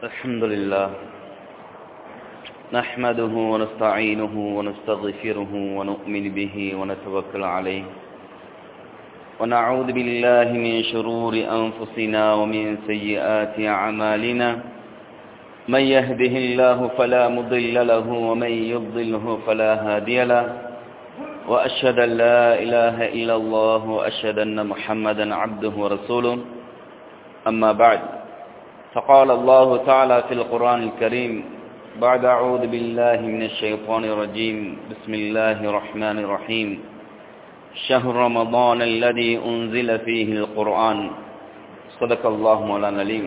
الحمد لله نحمده ونستعينه ونستغفره ونؤمن به ونتوكل عليه ونعوذ بالله من شرور أنفسنا ومن سيئات أعمالنا من يهده الله فلا مضل له ومن يضله فلا هادي له وأشهد أن لا إله إلا الله وأشهد أن محمدا عبده ورسوله أما بعد فقال الله تعالى في القرآن الكريم بعد أعوذ بالله من الشيطان الرجيم بسم الله الرحمن الرحيم شهر رمضان الذي أنزل فيه القرآن صدق الله مولانا العليم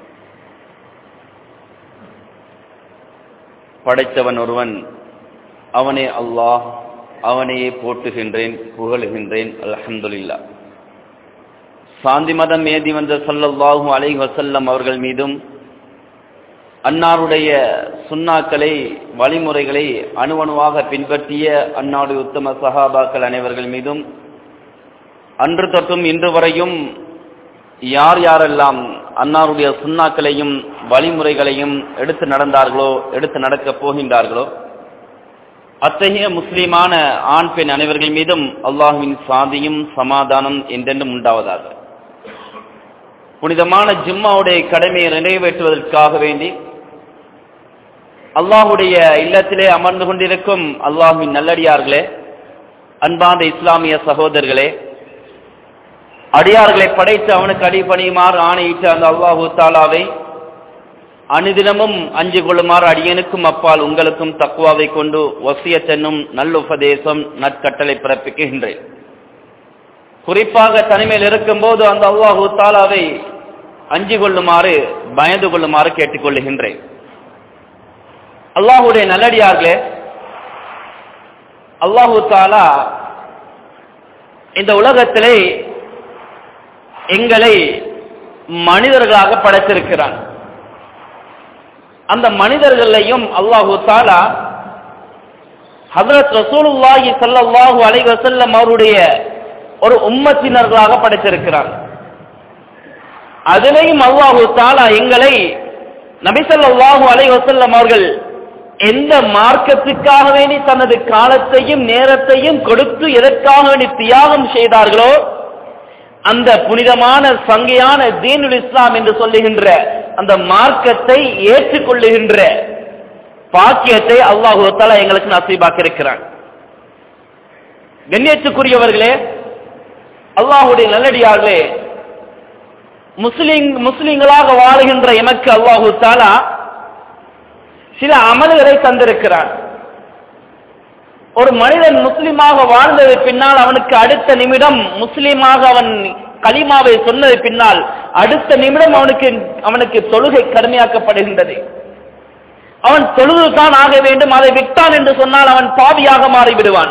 படைத்தவன் ஒருவன் அவனே அல்லாஹ் அவனையே போட்டுகின்றேன் புகழுகின்றேன் அல்ஹம்துலில்லா சாந்தி மதம் ஏதி வந்த சல்லல்லாஹு அலைஹி வசல்லம் அவர்கள் மீதும் அன்னாருடைய சுண்ணாக்களை வழிமுறைகளை அணுவணுவாக பின்பற்றிய அன்னாருடைய உத்தம சஹாபாக்கள் அனைவர்கள் மீதும் அன்று தொட்டும் இன்று வரையும் யார் யாரெல்லாம் அன்னாருடைய சுண்ணாக்களையும் வழிமுறைகளையும் எடுத்து நடந்தார்களோ எடுத்து நடக்கப் போகின்றார்களோ அத்தகைய முஸ்லிமான ஆண் பெண் அனைவர்கள் மீதும் அல்லாஹுவின் சாந்தியும் சமாதானம் என்றென்றும் உண்டாவதாக புனிதமான ஜிம்மாவுடைய கடமையை நிறைவேற்றுவதற்காக வேண்டி அல்லாஹுடைய இல்லத்திலே அமர்ந்து கொண்டிருக்கும் அல்லாஹுவின் நல்லடியார்களே அன்பாந்த இஸ்லாமிய சகோதரர்களே அடியார்களை படைத்து அவனுக்கு அடிபணியுமாறு ஆணையிட்ட அந்த அல்லாஹு தாலாவை அனுதினமும் அஞ்சு கொள்ளுமாறு அடியனுக்கும் அப்பால் உங்களுக்கும் தக்குவாவை கொண்டு ஒசியத்தென்னும் நல்லுபதேசம் நற்கட்டளை பிறப்பிக்கின்றேன் குறிப்பாக தனிமையில் இருக்கும் போது அந்த அல்லாஹு தாலாவை அஞ்சு கொள்ளுமாறு பயந்து கொள்ளுமாறு கேட்டுக்கொள்ளுகின்றேன் அல்லாஹுடைய நல்லடியார்களே அல்லாஹு தாலா இந்த உலகத்திலே எங்களை மனிதர்களாக படைத்திருக்கிறான் அந்த மனிதர்களையும் அல்லாஹு தாலா ஹசரத் ரசூலுல்லாஹி சல்லாஹூ அலை வசல்லம் அவருடைய ஒரு உம்மத்தினர்களாக படைத்திருக்கிறார் அதிலையும் அல்லாஹு தாலா எங்களை நபிசல்லாஹு அலை வசல்லம் அவர்கள் எந்த மார்க்கத்துக்காக வேண்டி தனது காலத்தையும் நேரத்தையும் கொடுத்து எதற்காக வேண்டி தியாகம் செய்தார்களோ அந்த புனிதமான சங்கையான தீனுல் இஸ்லாம் என்று சொல்லுகின்ற அந்த மார்க்கத்தை ஏற்றுக்கொள்ளுகின்ற பாக்கியத்தை அல்லாஹு தாலா எங்களுக்கு நசீபாக்க இருக்கிறான் கண்ணியத்துக்குரியவர்களே அல்லாஹுடைய நல்லடியார்களே முஸ்லிம் முஸ்லிம்களாக வாழுகின்ற எமக்கு அல்லாஹு தாலா சில அமல்களை தந்திருக்கிறான் ஒரு மனிதன் முஸ்லிமாக வாழ்ந்தது பின்னால் அவனுக்கு அடுத்த நிமிடம் முஸ்லிமாக அவன் கலிமாவை சொன்னது பின்னால் அடுத்த நிமிடம் அவனுக்கு அவனுக்கு தொழுகை கடுமையாக்கப்படுகின்றது அவன் தொழுதுதான் ஆக வேண்டும் அதை விட்டான் என்று சொன்னால் அவன் பாவியாக மாறிவிடுவான்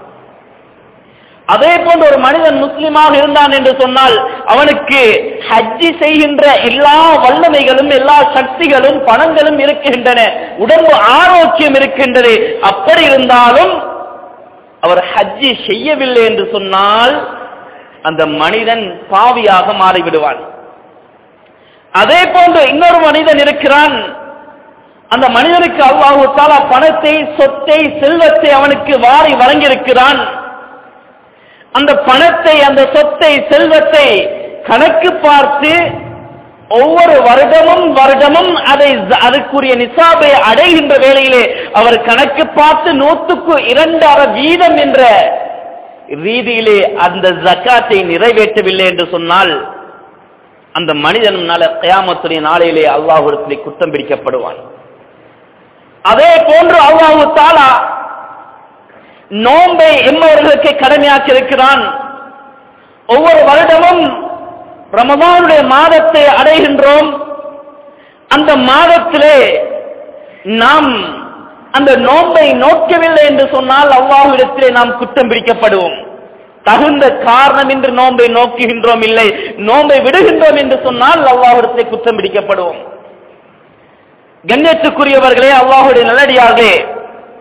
அதே போன்று ஒரு மனிதன் முஸ்லிமாக இருந்தான் என்று சொன்னால் அவனுக்கு ஹஜ்ஜி செய்கின்ற எல்லா வல்லமைகளும் எல்லா சக்திகளும் பணங்களும் இருக்கின்றன உடம்பு ஆரோக்கியம் இருக்கின்றது அப்படி இருந்தாலும் அவர் ஹஜ்ஜி செய்யவில்லை என்று சொன்னால் அந்த மனிதன் பாவியாக மாறிவிடுவான் அதே போன்று இன்னொரு மனிதன் இருக்கிறான் அந்த மனிதனுக்கு அல்லாஹு தாலா பணத்தை சொத்தை செல்வத்தை அவனுக்கு வாரி வழங்கியிருக்கிறான் அந்த பணத்தை அந்த சொத்தை செல்வத்தை கணக்கு பார்த்து ஒவ்வொரு வருடமும் வருடமும் அதை அதற்குரிய நிசாபை அடைகின்ற வேளையிலே அவர் கணக்கு பார்த்து நூத்துக்கு இரண்டர வீதம் என்ற ரீதியிலே அந்த ஜக்காத்தை நிறைவேற்றவில்லை என்று சொன்னால் அந்த மனிதன் கயாமத்துடைய நாளையிலே அல்லாஹுடத்திலே குத்தம் பிடிக்கப்படுவான் அதே போன்று அல்லாஹு தாலா நோன்பை எம்மவர்களுக்கு கடமையாக்கி இருக்கிறான் ஒவ்வொரு வருடமும் ரமதானுடைய மாதத்தை அடைகின்றோம் அந்த மாதத்திலே நாம் அந்த நோன்பை நோக்கவில்லை என்று சொன்னால் அவ்வாவிடத்திலே நாம் குற்றம் பிடிக்கப்படுவோம் தகுந்த காரணம் என்று நோன்பை நோக்குகின்றோம் இல்லை நோன்பை விடுகின்றோம் என்று சொன்னால் அவ்வாவிடத்திலே குற்றம் பிடிக்கப்படுவோம் கண்ணியத்துக்குரியவர்களே அல்லாஹுடைய நல்லடியார்களே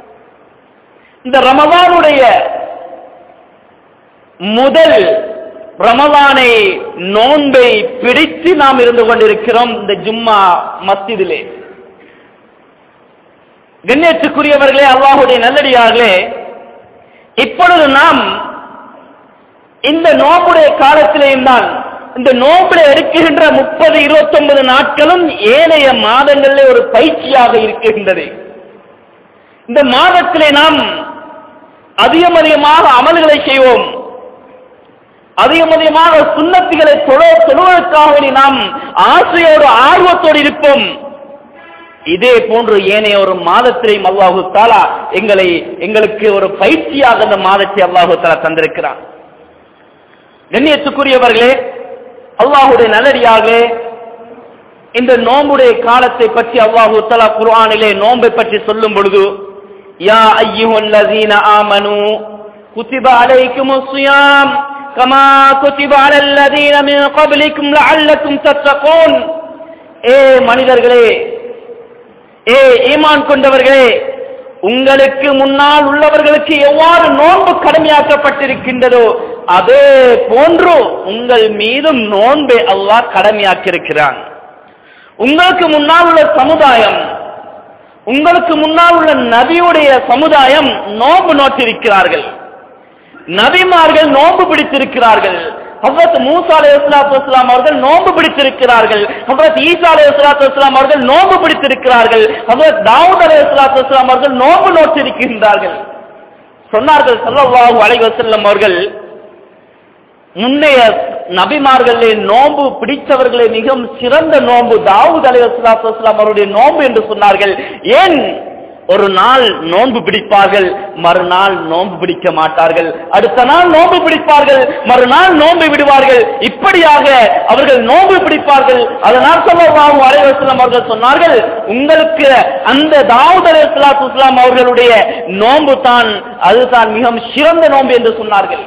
இந்த ரமதானுடைய முதல் ரமலானை நோன்பை பிடித்து நாம் இருந்து கொண்டிருக்கிறோம் இந்த ஜும்மா மஸ்ஜிதிலே கண்ணியத்துக்குரியவர்களே அல்லாஹுடைய நல்லடியார்களே இப்பொழுது நாம் இந்த நோம்புடைய காலத்திலேயும் தான் இந்த நோம்பில எடுக்குகின்ற முப்பது இருபத்தி ஒன்பது நாட்களும் ஏனைய மாதங்களிலே ஒரு பயிற்சியாக இருக்கின்றது இந்த மாதத்திலே நாம் அதிகம் அதிகமாக அமல்களை செய்வோம் அதிகம் அதிகமாக சுண்ணத்துகளை தொழ தொழுவதற்காக நாம் ஆசையோடு ஆர்வத்தோடு இருப்போம் இதே போன்று ஏனைய ஒரு மாதத்திலேயும் அல்லாஹு தாலா எங்களை எங்களுக்கு ஒரு பயிற்சியாக அந்த மாதத்தை அல்லாஹு தாலா தந்திருக்கிறான் கண்ணியத்துக்குரியவர்களே அல்லாஹுடைய நல்லடியாக இந்த நோம்புடைய காலத்தை பற்றி அல்லாஹு தலா குர்ஆனிலே நோன்பை பற்றி சொல்லும் பொழுது யா ஐயுஹல்லதீன ஆமனு குத்திப அலைக்குமுஸ் ஸியாம் கமா குத்திப அலல்லதீன மின் கப்லிக்கும் லஅல்லக்கும் தத்தகூன் ஏ மனிதர்களே ஏ ஈமான் கொண்டவர்களே உங்களுக்கு முன்னால் உள்ளவர்களுக்கு எவ்வாறு நோன்பு கடமையாக்கப்பட்டிருக்கின்றதோ அதே போன்று உங்கள் மீதும் நோன்பை அல்லாஹ் கடமையாக்கியிருக்கிறான் உங்களுக்கு முன்னால் உள்ள சமுதாயம் உங்களுக்கு முன்னால் உள்ள நபியுடைய சமுதாயம் நோன்பு நோட்டிருக்கிறார்கள் நபிமார்கள் நோன்பு பிடித்திருக்கிறார்கள் ஹசரத் மூசா அலை இஸ்லாத்து வஸ்லாம் அவர்கள் நோன்பு பிடித்திருக்கிறார்கள் ஹசரத் ஈசா அலை இஸ்லாத்து வஸ்லாம் அவர்கள் நோன்பு பிடித்திருக்கிறார்கள் ஹசரத் தாவூத் அலை இஸ்லாத்து வஸ்லாம் அவர்கள் நோன்பு நோட்டிருக்கின்றார்கள் சொன்னார்கள் சல்லல்லாஹு அலைஹி வஸல்லம் அவர்கள் முன்னைய நபிமார்களே நோன்பு பிடித்தவர்களே மிகவும் சிறந்த நோன்பு தாவூத் அலை இஸ்லாத்து வஸ்லாம் அவருடைய நோன்பு என்று சொன்னார்கள் ஏன் ஒரு நாள் நோன்பு பிடிப்பார்கள் மறுநாள் நோன்பு பிடிக்க மாட்டார்கள் அடுத்த நாள் நோன்பு பிடிப்பார்கள் மறுநாள் நோன்பு விடுவார்கள் இப்படியாக அவர்கள் நோன்பு பிடிப்பார்கள் அதனால் சொல்லவாகும் அலைவசலம் அவர்கள் சொன்னார்கள் உங்களுக்கு அந்த தாவூத் அலை இஸ்லாத்து இஸ்லாம் அவர்களுடைய நோன்பு தான் அதுதான் மிகவும் சிறந்த நோன்பு என்று சொன்னார்கள்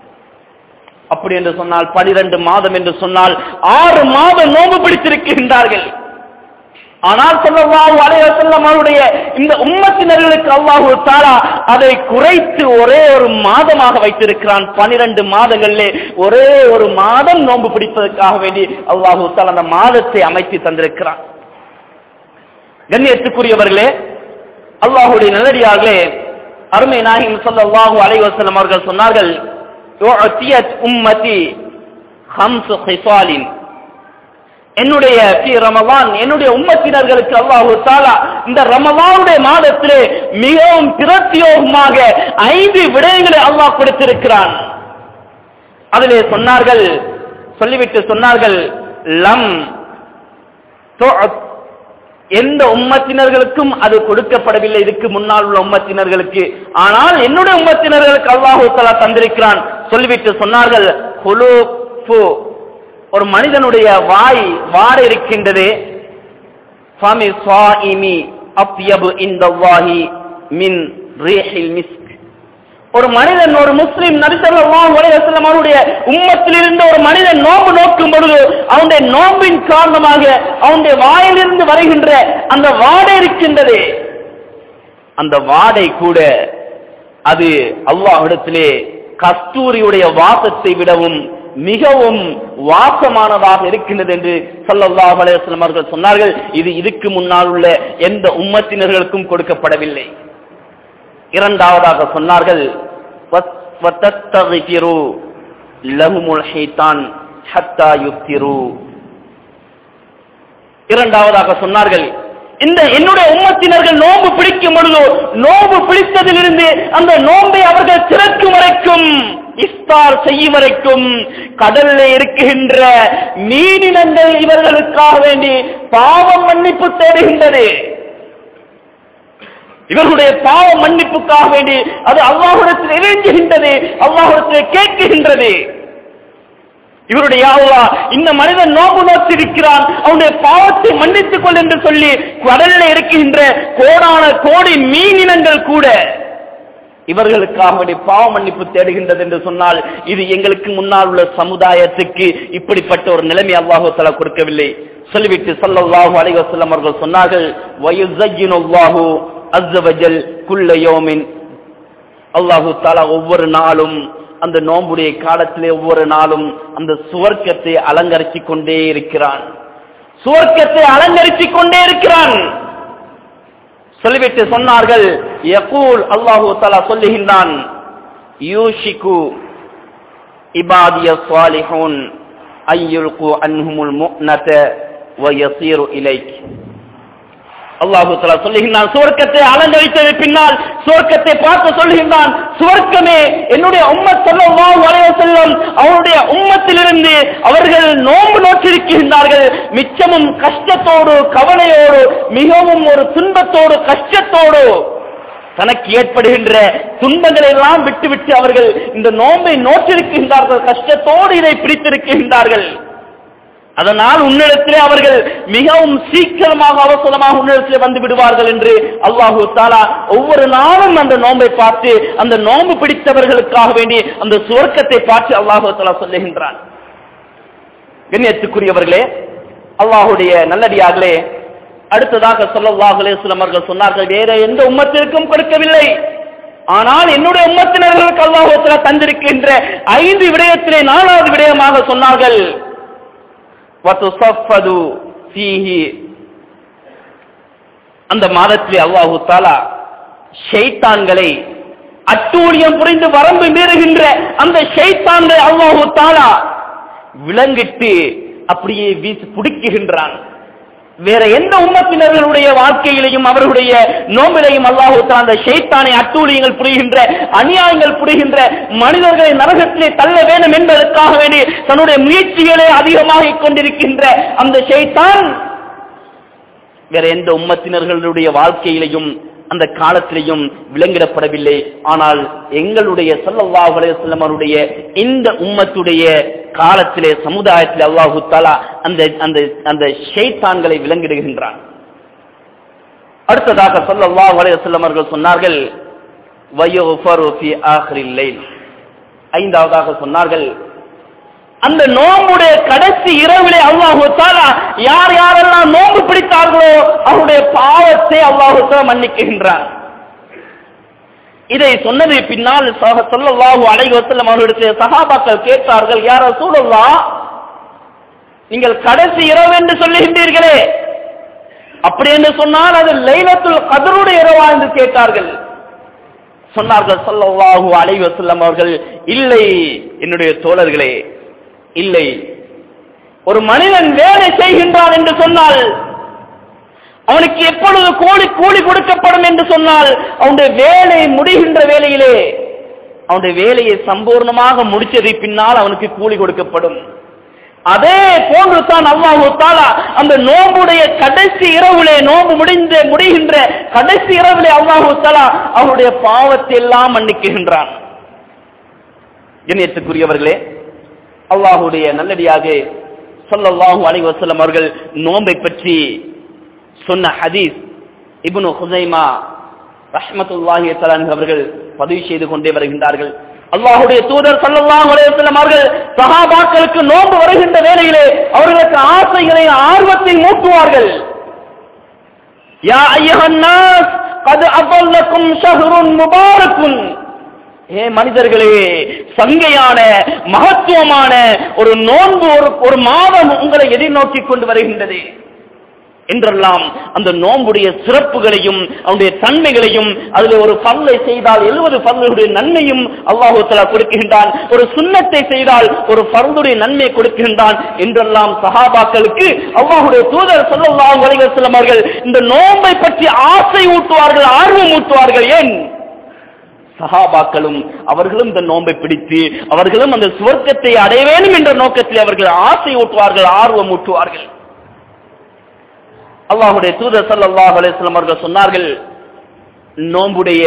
அப்படி என்று சொன்னால் பனிரெண்டு மாதம் என்று சொன்னால் ஆறு மாதம் நோன்பு பிடித்திருக்கின்றார்கள் ஆனால் சொல்லவாஹு அலைவசல்லம் அவருடைய இந்த உம்மத்தினர்களுக்கு அல்லாஹு தாலா அதை குறைத்து ஒரே ஒரு மாதமாக வைத்திருக்கிறான் பனிரெண்டு மாதங்களிலே ஒரே ஒரு மாதம் நோன்பு பிடிப்பதற்காக வேண்டி அல்லாஹு தாலா அந்த மாதத்தை அமைத்து தந்திருக்கிறான் கண்ணியத்துக்குரியவர்களே அல்லாஹுடைய நல்லடியார்களே அருமை நாயகம் சொல்லவாஹு அலைவசல்லம் அவர்கள் சொன்னார்கள் உம்மதி ஹம்சு ஹிசாலின் என்னுடைய ரமவான் என்னுடைய உம்மத்தினர்களுக்கு அல்லாஹு தாலா இந்த ரமவானுடைய மாதத்திலே மிகவும் பிரத்யோகமாக ஐந்து விடயங்களை அல்லாஹ் கொடுத்திருக்கிறான் அதிலே சொன்னார்கள் சொல்லிவிட்டு சொன்னார்கள் லம் எந்த உம்மத்தினர்களுக்கும் அது கொடுக்கப்படவில்லை இதுக்கு முன்னால் உள்ள உம்மத்தினர்களுக்கு ஆனால் என்னுடைய உம்மத்தினர்களுக்கு அல்லாஹு தலா தந்திருக்கிறான் சொல்லிவிட்டு சொன்னார்கள் ஒரு மனிதனுடைய வாய் வாட இருக்கின்றது ஒரு மனிதன் ஒரு முஸ்லிம் நபிசல்லாம் அவருடைய உம்மத்திலிருந்து ஒரு மனிதன் நோம்பு நோக்கும் பொழுது அவனுடைய நோம்பின் காரணமாக அவனுடைய வாயிலிருந்து வருகின்ற அந்த வாடை இருக்கின்றது அந்த வாடை கூட அது அல்லாஹிடத்திலே கஸ்தூரியுடைய வாசத்தை விடவும் மிகவும் வாசமானதாக இருக்கின்றது என்று சல்லல்லாஹு அலையம் அவர்கள் சொன்னார்கள் இது இதுக்கு முன்னால் உள்ள எந்த உம்மத்தினர்களுக்கும் கொடுக்கப்படவில்லை இரண்டாவதாக சொன்னார்கள் இரண்டாவதாக சொன்னார்கள் இந்த என்னுடைய உம்மத்தினர்கள் நோன்பு பிடிக்கும் பொழுது நோன்பு பிடித்ததிலிருந்து அந்த நோன்பை அவர்கள் திறக்கும் வரைக்கும் இஃப்தார் செய்யும் வரைக்கும் கடல்ல இருக்கின்ற மீனினங்கள் இவர்களுக்காக வேண்டி பாவம் மன்னிப்பு தேடுகின்றது இவர்களுடைய பாவ மன்னிப்புக்காக வேண்டி அது அல்லாஹுடத்தில் இறைஞ்சுகின்றது அல்லாஹுடத்தில் கேட்குகின்றது இவருடைய அல்லா இந்த மனிதன் நோம்பு நோத்திருக்கிறான் அவனுடைய பாவத்தை மன்னித்துக் கொள் என்று சொல்லி கடல்ல இருக்கின்ற கோடான கோடி மீனினங்கள் கூட இவர்களுக்காக வேண்டிய பாவ மன்னிப்பு தேடுகின்றது என்று சொன்னால் இது எங்களுக்கு முன்னால் உள்ள சமுதாயத்துக்கு இப்படிப்பட்ட ஒரு நிலைமை அல்லாஹு தலா கொடுக்கவில்லை சொல்லிவிட்டு சல்லல்லாஹு அலைஹி வஸல்லம் அவர்கள் சொன்னார்கள் வயுஸய்யினுல்லாஹு அஸ்ஸ வஜல் குல்ல யௌமின் அல்லாஹு தஆலா ஒவ்வொரு நாளும் அந்த நோம்புடைய காலத்திலே ஒவ்வொரு நாளும் அந்த சுவர்க்கத்தை அலங்கரித்துக் கொண்டே இருக்கிறான் சுவர்க்கத்தை அலங்கரித்துக் கொண்டே இருக்கிறான் சொல்லிவிட்டு சொன்னார்கள் யகூல் அல்லாஹு தலா சொல்லுகின்றான் யூஷிகு இபாதிய சாலிஹூன் ஐயுல்கு அன்ஹுமுல் முக்னத வயசீரு இலைக் அல்லாஹு தலா சொல்லுகின்றான் சுவர்க்கத்தை அலங்கரித்தது பின்னால் சுவர்க்கத்தை பார்த்து சொல்லுகின்றான் சுவர்க்கமே என்னுடைய உம்மத் சொல்லலாம் வளைய செல்லும் அவருடைய உம்மத்திலிருந்து அவர்கள் நோன்பு நோற்றிருக்கின்றார்கள் மிச்சமும் கஷ்டத்தோடு கவலையோடு மிகவும் ஒரு துன்பத்தோடு கஷ்டத்தோடு தனக்கு ஏற்படுகின்ற துன்பங்களை எல்லாம் விட்டுவிட்டு அவர்கள் இந்த நோன்பை நோற்றிருக்கின்றார்கள் கஷ்டத்தோடு இதை பிடித்திருக்கின்றார்கள் அதனால் உன்னிடத்திலே அவர்கள் மிகவும் சீக்கிரமாக அவசரமாக உன்னிடத்திலே வந்து விடுவார்கள் என்று அல்லாஹு தாலா ஒவ்வொரு நாளும் அந்த நோன்பை பார்த்து அந்த நோன்பு பிடித்தவர்களுக்காக வேண்டி அந்த சுவர்க்கத்தை பார்த்து அல்லாஹு தாலா சொல்லுகின்றான் கண்ணியத்துக்குரியவர்களே அல்லாஹுடைய நல்லடியார்களே அடுத்ததாக சொல்லல்லாஹ் அலேஸ்லம் அவர்கள் சொன்னார்கள் வேற எந்த உம்மத்திற்கும் கொடுக்கவில்லை ஆனால் என்னுடைய உம்மத்தினர்களுக்கு அல்லாஹு தந்திருக்கின்ற ஐந்து விடயத்திலே நாலாவது விடயமாக சொன்னார்கள் வத்துசஃபது ஃபீஹி அந்த மாதத்திலே அல்லாஹு தாலா ஷைத்தான்களை அட்டூழியம் புரிந்து வரம்பு மீறுகின்ற அந்த ஷைத்தான்களை அல்லாஹு தாலா விலங்கிட்டு அப்படியே வீசி புடுக்குகின்றான் வேற எந்த உம்மத்தினர்களுடைய வாழ்க்கையிலையும் அவர்களுடைய நோம்பிலையும் அல்லாஹு தாலா அந்த ஷைத்தானை அட்டூழியங்கள் புரிகின்ற அநியாயங்கள் புரிகின்ற மனிதர்களை நரகத்திலே தள்ள வேண்டும் என்பதற்காக வேண்டி தன்னுடைய முயற்சிகளே அதிகமாகிக் கொண்டிருக்கின்ற அந்த ஷைத்தான் வேற எந்த உம்மத்தினர்களுடைய வாழ்க்கையிலையும் அந்த காலத்திலையும் விலங்கிடப்படவில்லை ஆனால் எங்களுடைய சல்லல்லாஹு அலைஹி வஸல்லம் அவருடைய இந்த உம்மத்துடைய காலத்திலே சமுதாயத்திலே அல்லாஹு தாலா அந்த அந்த அந்த ஷைத்தான்களை விலங்கிடுகின்றான் அடுத்ததாக சல்லல்லாஹு அலைஹி வஸல்லம் அவர்கள் சொன்னார்கள் வயுஃபரு ஃபி ஆഖിரில் லைல் ஐந்தாவதாக சொன்னார்கள் அந்த நோம்புடைய கடைசி இரவிலே அல்லாஹு தாலா யார் யாரெல்லாம் நோம்பு பிடித்தார்களோ அவருடைய பாவத்தை அல்லாஹு தாலா மன்னிக்குகின்றார் இதை சொன்னது பின்னால் சொல்லல்லாஹு அலைஹி வஸல்லம் அவர்களுடைய சஹாபாக்கள் கேட்டார்கள் யார சூழல்லா நீங்கள் கடைசி இரவு என்று சொல்லுகின்றீர்களே அப்படி என்று சொன்னால் அது லைலத்துல் கதருடைய இரவா என்று கேட்டார்கள் சொன்னார்கள் சொல்லல்லாஹு அலைஹி வஸல்லம் அவர்கள் இல்லை என்னுடைய தோழர்களே இல்லை ஒரு மனிதன் வேலை செய்கின்றான் என்று சொன்னால் அவனுக்கு எப்பொழுது கூலி கூலி கொடுக்கப்படும் என்று சொன்னால் அவனுடைய வேலை முடிகின்ற வேலையிலே அவனுடைய வேலையை சம்பூர்ணமாக முடிச்சதை பின்னால் அவனுக்கு கூலி கொடுக்கப்படும் அதே போன்று தான் அல்லாஹு தாலா அந்த நோம்புடைய கடைசி இரவுலே நோம்பு முடிந்த முடிகின்ற கடைசி இரவுலே அல்லாஹு தாலா அவருடைய பாவத்தை எல்லாம் மன்னிக்குகின்றான் இணையத்துக்குரியவர்களே அல்லாஹுடைய நல்லடியாக சொல்லல்லாஹு அலைஹி வஸல்லம் அவர்கள் நோன்பை பற்றி சொன்ன ஹதீஸ் இப்னு ஹுசைமா ரஹ்மத்துல்லாஹி தஆலா அவர்கள் பதிவு செய்து கொண்டே வருகின்றார்கள் அல்லாஹுடைய தூதர் ஸல்லல்லாஹு அலைஹி வஸல்லம் அவர்கள் சஹாபாக்களுக்கு நோன்பு வருகின்ற வேளையிலே அவர்களுக்கு ஆசைகளை ஆர்வத்தை மூட்டுவார்கள் யா அய்யுஹன் நாஸ் قد أضلكم شهر مبارك ஏ மனிதர்களே சங்கையான மகத்துவமான ஒரு நோன்பு ஒரு ஒரு மாதம் உங்களை எதிர்நோக்கி கொண்டு வருகின்றது என்றெல்லாம் அந்த நோன்புடைய சிறப்புகளையும் அவனுடைய தன்மைகளையும் அதில் ஒரு பல்லை செய்தால் எழுபது பல்லுடைய நன்மையும் அல்லாஹு தலா கொடுக்கின்றான் ஒரு சுண்ணத்தை செய்தால் ஒரு பருளுடைய நன்மை கொடுக்கின்றான் என்றெல்லாம் சஹாபாக்களுக்கு அல்லாஹுடைய தூதர் சொல்லல்லாஹு அலைஹி வஸல்லம் அவர்கள் இந்த நோன்பை பற்றி ஆசை ஊட்டுவார்கள் ஆர்வம் ஊட்டுவார்கள் ஏன் சஹாபாக்களும் அவர்களும் இந்த நோன்பை பிடித்து அவர்களும் அந்த சுவர்க்கத்தை அடைய வேண்டும் என்ற நோக்கத்தில் அவர்கள் ஆசை ஊட்டுவார்கள் ஆர்வம் ஊட்டுவார்கள் அல்லாஹுடைய தூதர் சல்லாஹ் அலிஸ்லாம் அவர்கள் சொன்னார்கள் நோம்புடைய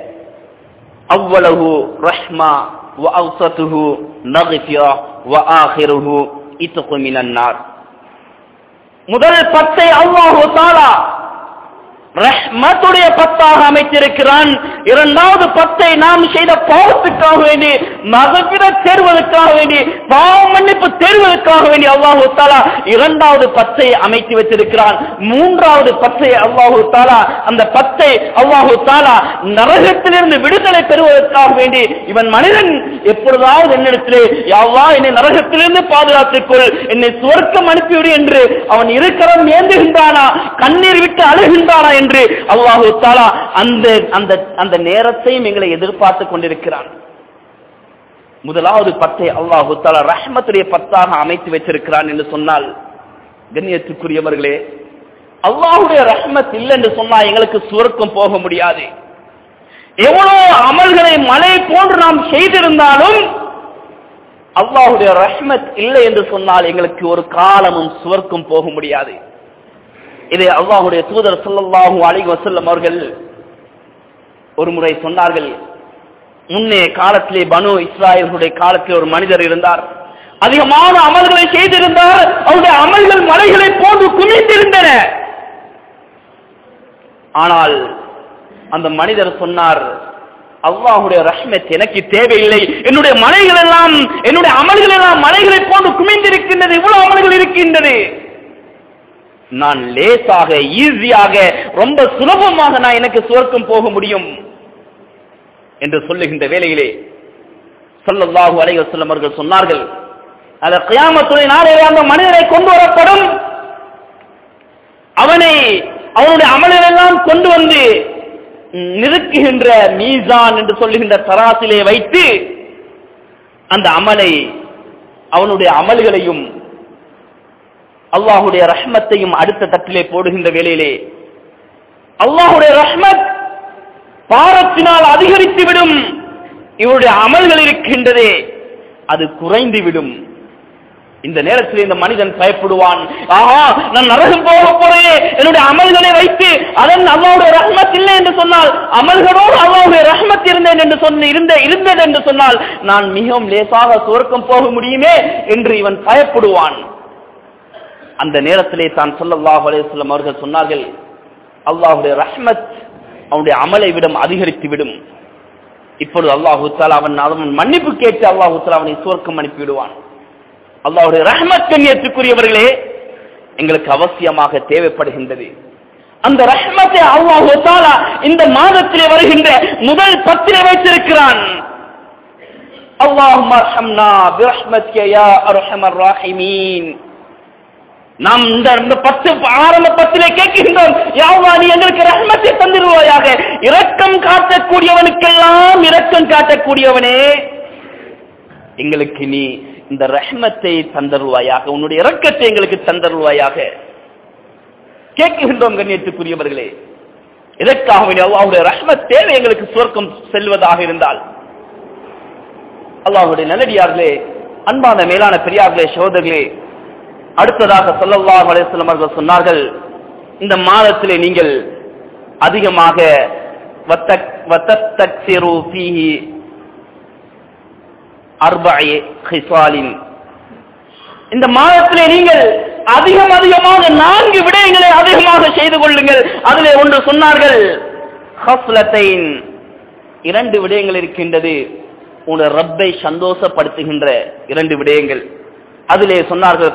அவ்வளவு ரஹ்மா وأوسطه مغفرة وآخره إتق من النار முதல் பத்தை அல்லாஹு தாலா ரஹ்மத்துடைய பத்தாக அமைத்திருக்கிறான் இரண்டாவது பத்தை நாம் செய்த பாவத்துக்காக வேண்டி மகபிர தேர்வதற்காக வேண்டி பாவ மன்னிப்பு தேர்வதற்காக வேண்டி அல்லாஹு தாலா இரண்டாவது பத்தை அமைத்து வைத்திருக்கிறான் மூன்றாவது பத்தை அல்லாஹு தாலா அந்த பத்தை அல்லாஹு தாலா நரகத்திலிருந்து விடுதலை பெறுவதற்காக வேண்டி இவன் மனிதன் எப்பொழுதாவது என்னிடத்திலே யாவா என்னை நரகத்திலிருந்து பாதுகாத்துக்கொள் என்னை சுவர்க்கம் அனுப்பிவிடு என்று அவன் இருக்கிறம் ஏந்துகின்றானா கண்ணீர் விட்டு அழுகின்றானா என்று அல்லாஹு தாலா அந்த அந்த அந்த நேரத்தையும் எங்களை எதிர்பார்த்து கொண்டிருக்கிறான் முதலாவது பத்தை அல்லாஹு தாலா ரஹ்மத்துடைய பத்தாக அமைத்து வைத்திருக்கிறான் என்று சொன்னால் கண்ணியத்துக்குரியவர்களே அல்லாஹுடைய ரஹ்மத் இல்லை என்று சொன்னா எங்களுக்கு சுவர்க்கம் போக முடியாது எவ்வளவு அமல்களை மலை போன்று நாம் செய்திருந்தாலும் அல்லாஹுடைய ரஹ்மத் இல்லை என்று சொன்னால் எங்களுக்கு ஒரு காலமும் சுவர்க்கம் போக முடியாது இதை அல்லாஹுடைய தூதர் சொல்லல்லாஹு அலைஹி வஸல்லம் அவர்கள் ஒரு முறை சொன்னார்கள் முன்னே காலத்திலே பனு இஸ்ராயல்களுடைய காலத்தில் ஒரு மனிதர் இருந்தார் அதிகமான அமல்களை செய்திருந்தார் அவருடைய அமல்கள் மலைகளை போன்று குமிந்திருந்தன ஆனால் அந்த மனிதர் சொன்னார் அல்லாஹுடைய ரஹ்மத் எனக்கு தேவையில்லை என்னுடைய மலைகள் எல்லாம் என்னுடைய அமல்கள் எல்லாம் மலைகளை போன்று குமிந்திருக்கின்றது இவ்வளவு அமல்கள் இருக்கின்றது நான் லேசாக ஈஸியாக ரொம்ப சுலபமாக நான் எனக்கு சுவர்க்கம் போக முடியும் என்று சொல்லுகின்ற வேளையிலே சொல்லல்லாஹு அலைஹி வஸல்லம் அவர்கள் சொன்னார்கள் அந்த கியாமத்துடைய நாளிலே அந்த மனிதனை கொண்டு வரப்படும் அவனை அவனுடைய அமல்கள் எல்லாம் கொண்டு வந்து நிறுக்குகின்ற மீசான் என்று சொல்லுகின்ற தராசிலே வைத்து அந்த அமலை அவனுடைய அமல்களையும் அல்லாஹுடைய ரஹ்மத்தையும் அடுத்த தட்டிலே போடுகின்ற வேளையிலே அல்லாஹுடைய ரஹ்மத் பாரத்தினால் அதிகரித்து விடும் இவருடைய அமல்கள் இருக்கின்றதே அது குறைந்து விடும் இந்த நேரத்தில் இந்த மனிதன் பயப்படுவான் ஆஹா நான் நரகம் போக போறேன் என்னுடைய அமல்களை வைத்து அதன் அல்லாவுடைய ரஹ்மத் இல்லை என்று சொன்னால் அமல்களோடு அல்லாவுடைய ரஹ்மத் இருந்தேன் என்று சொன்ன இருந்த இருந்தது என்று சொன்னால் நான் மிகவும் லேசாக சுவர்க்கம் போக முடியுமே என்று இவன் பயப்படுவான் அந்த நேரத்திலே தான் சொல்லல்லாஹு அலையம் அவர்கள் சொன்னார்கள் அல்லாஹுடைய ரஹ்மத் அவனுடைய அமலை விடம் அதிகரித்து விடும் இப்பொழுது அல்லாஹு தாலா அவன் அவன் மன்னிப்பு கேட்டு அல்லாஹு தாலா அவனை சுவர்க்கம் அனுப்பிவிடுவான் அல்லாஹுடைய ரஹ்மத் கண்ணியத்துக்குரியவர்களே எங்களுக்கு அவசியமாக தேவைப்படுகின்றது அந்த ரஹ்மத்தை அல்லாஹு தாலா இந்த மாதத்திலே வருகின்ற முதல் பத்திரை வைத்திருக்கிறான் அல்லாஹும் அர்ஹம்னா பிரஹ்மத்க யா அர்ஹமர் ராஹிமீன் நாம் இந்த இந்த பத்து ஆரம்ப பத்திலே கேட்கின்றோம் யாவா நீ எங்களுக்கு ரஹ்மத்தை தந்திருவாயாக இரக்கம் காட்டக்கூடியவனுக்கெல்லாம் இரக்கம் காட்டக்கூடியவனே எங்களுக்கு நீ இந்த ரஹ்மத்தை தந்தருவாயாக உன்னுடைய இரக்கத்தை எங்களுக்கு தந்தருவாயாக கேட்கின்றோம் கண்ணியத்துக்குரியவர்களே இதற்காக வேண்டிய அல்லாஹுடைய ரஹ்மத் தேவை எங்களுக்கு சுவர்க்கம் செல்வதாக இருந்தால் அல்லாஹுடைய நல்லடியார்களே அன்பான மேலான பெரியார்களே சகோதரர்களே அடுத்ததாக சொல்லல்லாஹ் அலையம் அவர்கள் சொன்னார்கள் இந்த மாதத்திலே நீங்கள் அதிகமாக இந்த மாதத்திலே நீங்கள் அதிகம் அதிகமாக நான்கு விடயங்களை அதிகமாக செய்து கொள்ளுங்கள் அதிலே ஒன்று சொன்னார்கள் இரண்டு விடயங்கள் இருக்கின்றது உன ரப்பை சந்தோஷப்படுத்துகின்ற இரண்டு விடயங்கள் அதிலே சொன்னார்கள்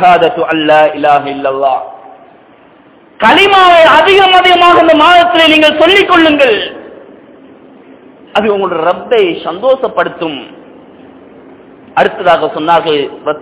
களிமாவை அதிகம் அதிகமாக இந்த மாதத்திலே நீங்கள் சொல்லிக் கொள்ளுங்கள் அது உங்களுடைய ரப்பை சந்தோஷப்படுத்தும் அடுத்ததாக சொன்னார்கள்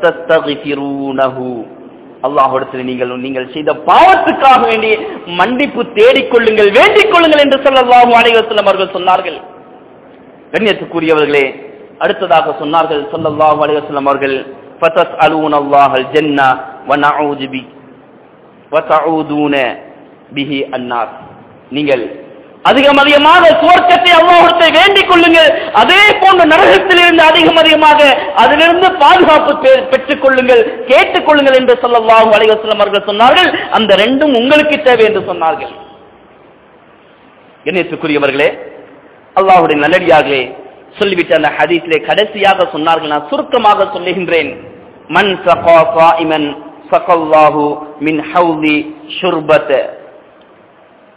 அல்லாஹிடத்தில் நீங்கள் நீங்கள் செய்த பாவத்துக்காக வேண்டி மன்னிப்பு தேடிக்கொள்ளுங்கள் வேண்டிக் கொள்ளுங்கள் என்று சொல்லல்லாஹு அலைவசல்லம் அவர்கள் சொன்னார்கள் கண்ணியத்துக்குரியவர்களே அடுத்ததாக சொன்னார்கள் சொல்லல்லாஹு அலைவசல்லம் அவர்கள் فتسألون الله الجنة ونعوذ بك وتعوذون به النار நீங்கள் அதிகம் அதிகமாக சுவர்க்கத்தை அல்லாஹத்தை வேண்டிக் கொள்ளுங்கள் அதே போன்ற நரகத்தில் இருந்து அதிகம் அதிகமாக அதிலிருந்து பாதுகாப்பு பெற்றுக் கொள்ளுங்கள் கேட்டுக் கொள்ளுங்கள் என்று சொல்லல்லாஹு அலைவசல்லம் அவர்கள் சொன்னார்கள் அந்த ரெண்டும் உங்களுக்கு தேவை என்று சொன்னார்கள் கணேசுக்குரியவர்களே அல்லாஹுடைய நல்லடியார்களே சொல்லிவிட்டு அந்த ஹதீஸிலே கடைசியாக சொன்னார்கள் நான் சுருக்கமாக சொல்லுகின்றேன் மன் சகா சாயிமன் சகல்லாஹு மின் ஹவுதி ஷுர்பத்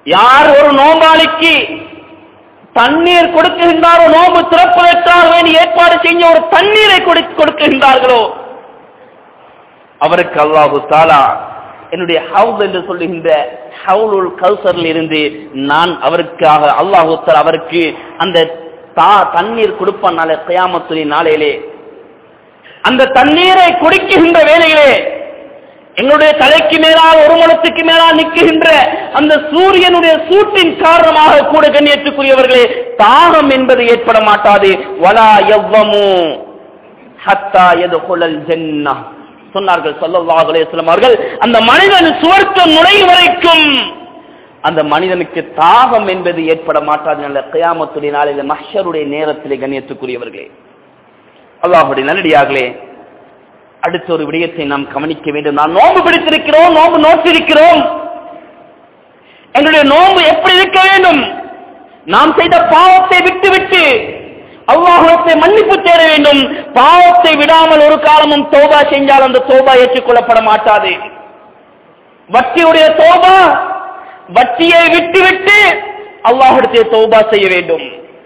யார் ஒரு நோம்பாளிக்கு தண்ணீர் கொடுக்குகின்றாரோ நோம்பு திறப்பதற்காக வேண்டி ஏற்பாடு செஞ்ச ஒரு தண்ணீரை கொடு- கொடுக்குகின்றார்களோ அவருக்கு அல்லாஹு தாலா என்னுடைய ஹவுல் என்று சொல்லுகின்ற ஹவுலுல் கௌசரில் இருந்து நான் அவருக்காக அல்லாஹு தாலா அவருக்கு அந்த தா தண்ணீர் கொடுப்பான் நாளை கயாமத்துறை நாளையிலே அந்த தண்ணீரை குடிக்குகின்ற வேளையிலே எங்களுடைய தலைக்கு மேலால் ஒரு மனத்துக்கு மேலால் நிற்குகின்ற அந்த சூரியனுடைய சூட்டின் காரணமாக கூட கண்ணியத்துக்குரியவர்களே தாகம் என்பது ஏற்பட மாட்டாது வலா எவ்வமு ஹத்தா எதுகுலல் ஜென்னா சொன்னார்கள் ஸல்லல்லாஹு அலைஹி வஸல்லம் அவர்கள் அந்த மனிதன் சுவர்க்கம் நுழையும் வரைக்கும் அந்த மனிதனுக்கு தாகம் என்பது ஏற்பட மாட்டாது நல்ல கியாமத்துடைய நாளில் மஹ்ஷருடைய நேரத்திலே கண்ணியத்துக்குரியவர்களே அல்லாஹுடைய நல்லடியார்களே அடுத்த ஒரு விடயத்தை நாம் கவனிக்க வேண்டும் நாம் நோன்பு பிடித்திருக்கிறோம் நோன்பு நோற்றிருக்கிறோம் எங்களுடைய நோன்பு எப்படி இருக்க வேண்டும் நாம் செய்த பாவத்தை விட்டு விட்டு அல்லாஹத்தை மன்னிப்பு தேட வேண்டும் பாவத்தை விடாமல் ஒரு காலமும் தோபா செஞ்சால் அந்த தோபா ஏற்றுக்கொள்ளப்பட மாட்டாது வட்டியுடைய தோபா வட்டியை விட்டு விட்டு அல்லாஹிடத்தை தோபா செய்ய வேண்டும்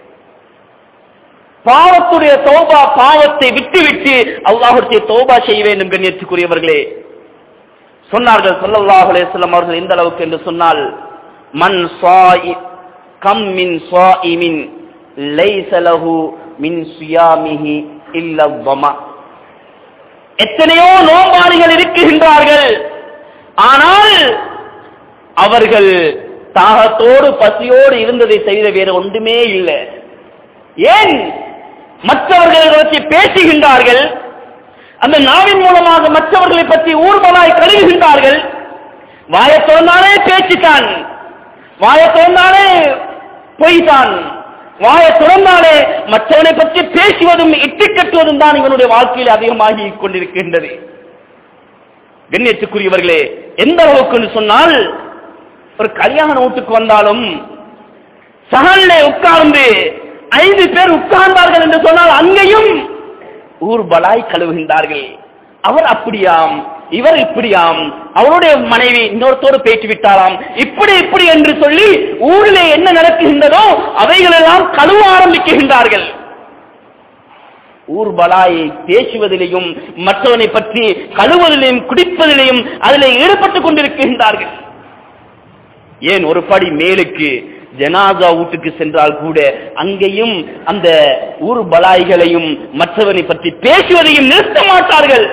பாவத்துடைய தௌபா பாவத்தை விட்டுவிட்டு அல்லாஹுடைய தௌபா செய்ய வேண்டும் கண்ணியத்துக்குரியவர்களே சொன்னார்கள் ஸல்லல்லாஹு அலைஹி வஸல்லம் அவர்கள் எந்த அளவுக்கு என்று சொன்னால் மன் சாயி கம் மின் சாயிமின் லைஸ லஹு மின் சியாமிஹி இல்ல வமா எத்தனையோ நோம்பாளிகள் இருக்குகின்றார்கள் ஆனால் அவர்கள் தாகத்தோடு பசியோடு இருந்ததை தவிர வேறு ஒன்றுமே இல்லை ஏன் மற்றவர்களை பற்றி பேசுகின்றார்கள் அந்த நாவின் மூலமாக மற்றவர்களை பற்றி ஊர்வலாய் கழுவுகின்றார்கள் வாயை திறந்தாலே பேச்சுத்தான் வாயை திறந்தாலே பொய்தான் வாயை திறந்தாலே மற்றவனை பற்றி பேசுவதும் இட்டு கட்டுவதும் தான் இவனுடைய வாழ்க்கையில் அதிகமாகி கொண்டிருக்கின்றது கண்ணியத்துக்குரியவர்களே எந்த அளவுக்கு சொன்னால் ஒரு கல்யாண வீட்டுக்கு வந்தாலும் சகல்ல உட்கார்ந்து ஐந்து பேர் உட்கார்ந்தார்கள் என்று சொன்னால் அங்கேயும் ஊர் பலாய் கழுவுகின்றார்கள் அவர் அப்படியாம் இவர் இப்படியாம் அவருடைய மனைவி இன்னொருத்தோடு பேச்சு விட்டாராம் இப்படி இப்படி என்று சொல்லி ஊரிலே என்ன நடக்குகின்றதோ அவைகளெல்லாம் கழுவ ஆரம்பிக்குகின்றார்கள் ஊர் பலாயை பேசுவதிலையும் மற்றவனை பற்றி கழுவதிலையும் குடிப்பதிலையும் அதில் ஈடுபட்டுக் கொண்டிருக்கின்றார்கள் ஏன் ஒரு படி மேலுக்கு ஜனாதா வீட்டுக்கு சென்றால் கூட அங்கேயும் அந்த ஊர் பலாய்களையும் மற்றவனை பற்றி பேசுவதையும் நிறுத்த மாட்டார்கள்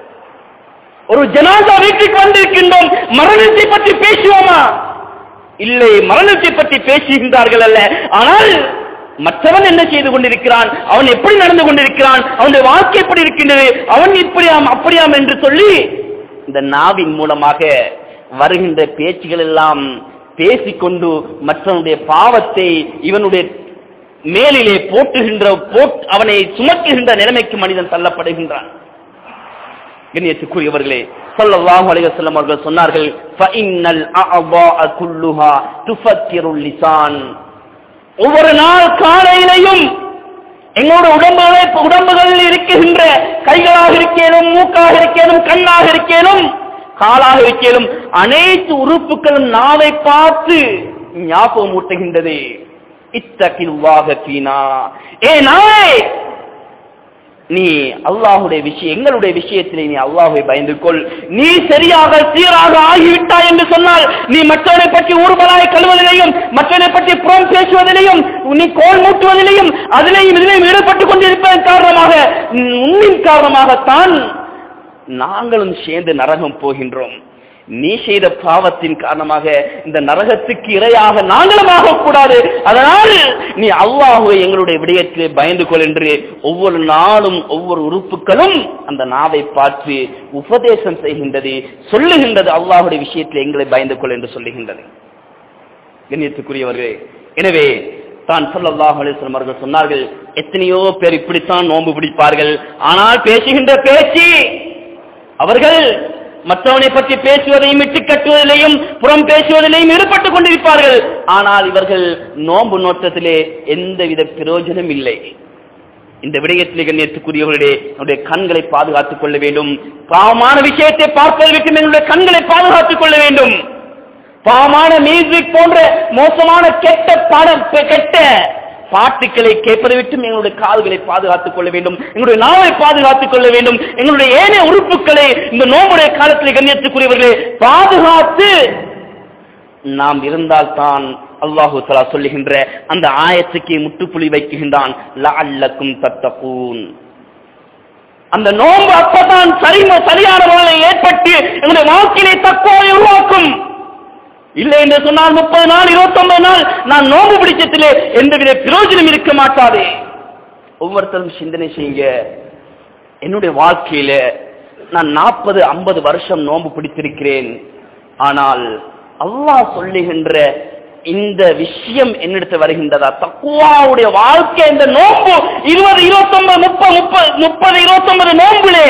ஒரு ஜனாதா வீட்டுக்கு வந்திருக்கின்றோம் மரணத்தை பற்றி பேசுவோமா இல்லை மரணத்தை பற்றி பேசுகின்றார்கள் அல்ல ஆனால் மற்றவன் என்ன செய்து கொண்டிருக்கிறான் அவன் எப்படி நடந்து கொண்டிருக்கிறான் அவனுடைய வாழ்க்கை எப்படி இருக்கின்றது அவன் இப்படியாம் அப்படியாம் என்று சொல்லி இந்த நாவின் மூலமாக வருகின்ற பேச்சுகள் எல்லாம் பேசிக்கொண்டு மற்றவனுடைய பாவத்தை இவனுடைய மேலிலே போட்டுகின்ற போட் அவனை சுமக்குகின்ற நிலைமைக்கு மனிதன் தள்ளப்படுகின்றான் கண்ணியத்துக்குரியவர்களே ஸல்லல்லாஹு அலைஹி வஸல்லம் அவர்கள் சொன்னார்கள் ஃபஇன்னல் அஅபாஅ குல்லுஹா துஃபக்கிருல் லிசான் ஒவ்வொரு நாள் காலையிலையும் எங்களோட உடம்புகளை உடம்புகளில் இருக்கின்ற கைகளாக இருக்கேனும் மூக்காக இருக்கேனும் கண்ணாக இருக்கேனும் காலாக இருக்கேனும் அனைத்து உறுப்புகளும் நாவை பார்த்து ஞாபகம் ஊட்டுகின்றது இத்தகில்வாக தீனா ஏ நாளே நீ அல்லாஹுடைய விஷயம் எங்களுடைய விஷயத்திலே நீ அல்லாஹை பயந்து கொள் நீ சரியாக சீராக ஆகிவிட்டாய் என்று சொன்னால் நீ மற்றவனை பற்றி ஊர்வலாய் கழுவதிலையும் மற்றவனை பற்றி புறம் பேசுவதிலையும் நீ கோல் மூட்டுவதிலையும் அதிலையும் இதிலையும் ஈடுபட்டுக் கொண்டிருப்பதன் காரணமாக உன்னின் காரணமாகத்தான் நாங்களும் சேர்ந்து நரகம் போகின்றோம் நீ செய்த பாவத்தின் காரணமாக இந்த நரகத்துக்கு இரையாக நாங்களும் ஆகக்கூடாது அதனால் நீ அல்லாஹுவை எங்களுடைய விடயத்திலே பயந்து கொள் என்று ஒவ்வொரு நாளும் ஒவ்வொரு உறுப்புகளும் அந்த நாவை பார்த்து உபதேசம் செய்கின்றது சொல்லுகின்றது அல்லாஹுடைய விஷயத்தில் எங்களை பயந்து கொள் என்று சொல்லுகின்றது கண்ணியத்துக்குரியவர்களே எனவே தான் சொல்லல்லாஹ் அலிஸ்லம் அவர்கள் சொன்னார்கள் எத்தனையோ பேர் இப்படித்தான் நோன்பு பிடிப்பார்கள் ஆனால் பேசுகின்ற பேச்சு அவர்கள் மற்றவனை பற்றி பேசுவதையும் இட்டு கட்டுவதிலையும் புறம் பேசுவதிலையும் ஈடுபட்டுக் கொண்டிருப்பார்கள் ஆனால் இவர்கள் நோன்பு நோட்டத்திலே எந்தவித பிரயோஜனம் இல்லை இந்த விடயத்திலே கண்ணியத்துக்குரியவர்களே நம்முடைய கண்களை பாதுகாத்துக் கொள்ள வேண்டும் பாவமான விஷயத்தை பார்ப்பதை விட்டு எங்களுடைய கண்களை பாதுகாத்துக் கொள்ள வேண்டும் பாவமான மியூசிக் போன்ற மோசமான கெட்ட படம் கெட்ட பாட்டுக்களை கேட்பதை விட்டு எங்களுடைய கால்களை பாதுகாத்துக் கொள்ள வேண்டும் எங்களுடைய நாவை பாதுகாத்துக் கொள்ள வேண்டும் எங்களுடைய ஏனைய உறுப்புகளை இந்த நோம்புடைய காலத்தில் கண்ணியத்துக்குரியவர்களை பாதுகாத்து நாம் இருந்தால்தான் அல்லாஹு தலா சொல்லுகின்ற அந்த ஆயத்துக்கு முட்டுப்புள்ளி வைக்குகின்றான் லஅல்லக்கும் தத்தகூன் அந்த நோன்பு அப்பதான் சரி சரியான முறையில் ஏற்பட்டு எங்களுடைய வாழ்க்கையை தக்குவாவை உருவாக்கும் இல்லை என்று சொன்னால் முப்பது நாள் இருபத்தி ஒன்பது நாள் நான் நோன்பு பிடிச்சத்திலே எந்தவித பிரயோஜனம் இருக்க மாட்டாதே ஒவ்வொருத்தரும் சிந்தனை செய்யுங்க என்னுடைய வாழ்க்கையில நான் நாற்பது ஐம்பது வருஷம் நோன்பு பிடித்திருக்கிறேன் ஆனால் அல்லாஹ் சொல்லுகின்ற இந்த விஷயம் என்னிடத்து வருகின்றதா தக்குவாவுடைய வாழ்க்கை இந்த நோன்பு இருபது இருபத்தி ஒன்பது முப்பது முப்பது முப்பது இருபத்தி ஒன்பது நோன்புலே